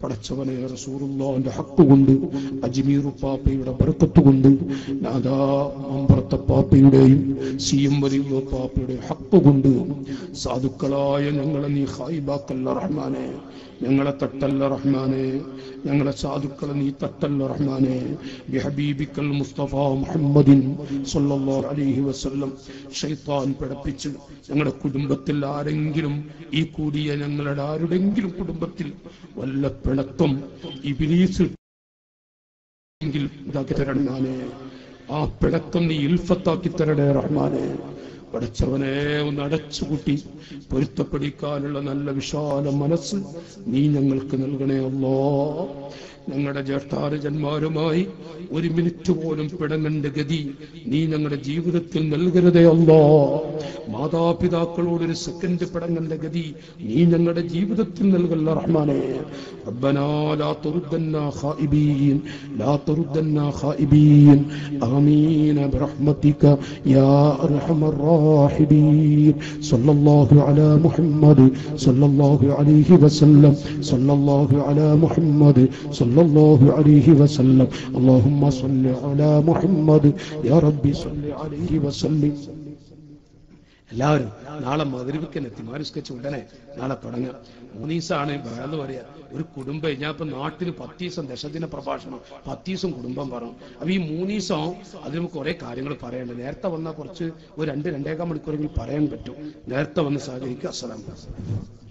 പടച്ചവനെ റസൂറുള്ളാന്റെ ഹക്ക് കൊണ്ട് അജ്മീർ പാപ്പയുടെ ബർക്കത്ത് കൊണ്ട് നാദാ മമ്പറത്ത പാപ്പയുടെയും സി എം വലിയ പാപ്പയുടെ ഹക്ക് കൊണ്ട് സാധുക്കളായ ഞങ്ങളെ നീ ഹായിബാക്കല്ല റഹ്മാനെ ഞങ്ങളെ തട്ടല്ല റഹ്മാനെ ഞങ്ങളെ സാധുക്കളെ നീ തട്ടല്ല റഹ്മാനെ ബിഹബീബിക്കൽ മുസ്തഫ മുഹമ്മദിൻ സല്ലല്ലാഹു അലൈഹി വസല്ലം ഷൈത്താൻ പിടപ്പിച്ച് ഞങ്ങളുടെ കുടുംബത്തിൽ ആരെങ്കിലും ഈ കൂടിയ ഞങ്ങളുടെ ആരുടെങ്കിലും കുടുംബത്തിൽ വല്ല പിണക്കം ഇബിലീസ് എങ്കിൽ ഇതാക്കി തരണമാനെ ആ പിണക്കം നീ ഇൽഫത്താക്കി തരണേ റഹ്മാനെ പടച്ചവനെ ഒന്ന് അടച്ചുകൂട്ടി പൊരുത്തപ്പെടിക്കാനുള്ള നല്ല വിശാല മനസ്സ് നീ ഞങ്ങൾക്ക് നൽകണേ അല്ലോ ഞങ്ങളുടെ ജ്യേഷ്ഠാനുജന്മാരുമായി ഒരു മിനിറ്റ് പോലും പിടങ്ങേണ്ട ഗതി നീ ഞങ്ങളുടെ ജീവിതത്തിൽ നൽകരുതേ അല്ലോ മാതാപിതാക്കളോട് ഒരു സെക്കൻഡ് പിടങ്ങേണ്ട ഗതി നീ ഞങ്ങളുടെ ജീവിതത്തിൽ നൽകല്ല റഹ്മാനെ ربنا لا تردنا خائبين لا تردنا خائبين آمين برحمتك يا أرحم الراحمين صلى الله على محمد صلى الله عليه وسلم صلى الله على محمد صلى الله عليه وسلم اللهم صل على محمد يا ربي صل عليه وسلم എല്ലാവരും നാളെ മകരവിക്കൻ എത്തി മാരിസ്കച്ച് ഉടനെ നാളെ തുടങ്ങാം മൂന്ന് ദിവസമാണ് എന്ന് പറയാ ഒരു കുടുംബം ഞാൻ ഇപ്പൊ നാട്ടിൽ പത്ത് ദിവസം ദശദിന പ്രഭാഷണം പത്ത് ദിവസം കുടുംബം പറഞ്ഞു അപ്പൊ ഈ മൂന്ന് ദിവസം അതിൽ നമുക്ക് കുറെ കാര്യങ്ങൾ പറയാനുണ്ട് നേരത്തെ വന്നാൽ കുറച്ച് ഒരു രണ്ട് രണ്ടേകാൽ മണിക്കൂറെങ്കിലും പറയാൻ പറ്റും നേരത്തെ വന്ന് സഹകരിക്കുക അസ്സലാം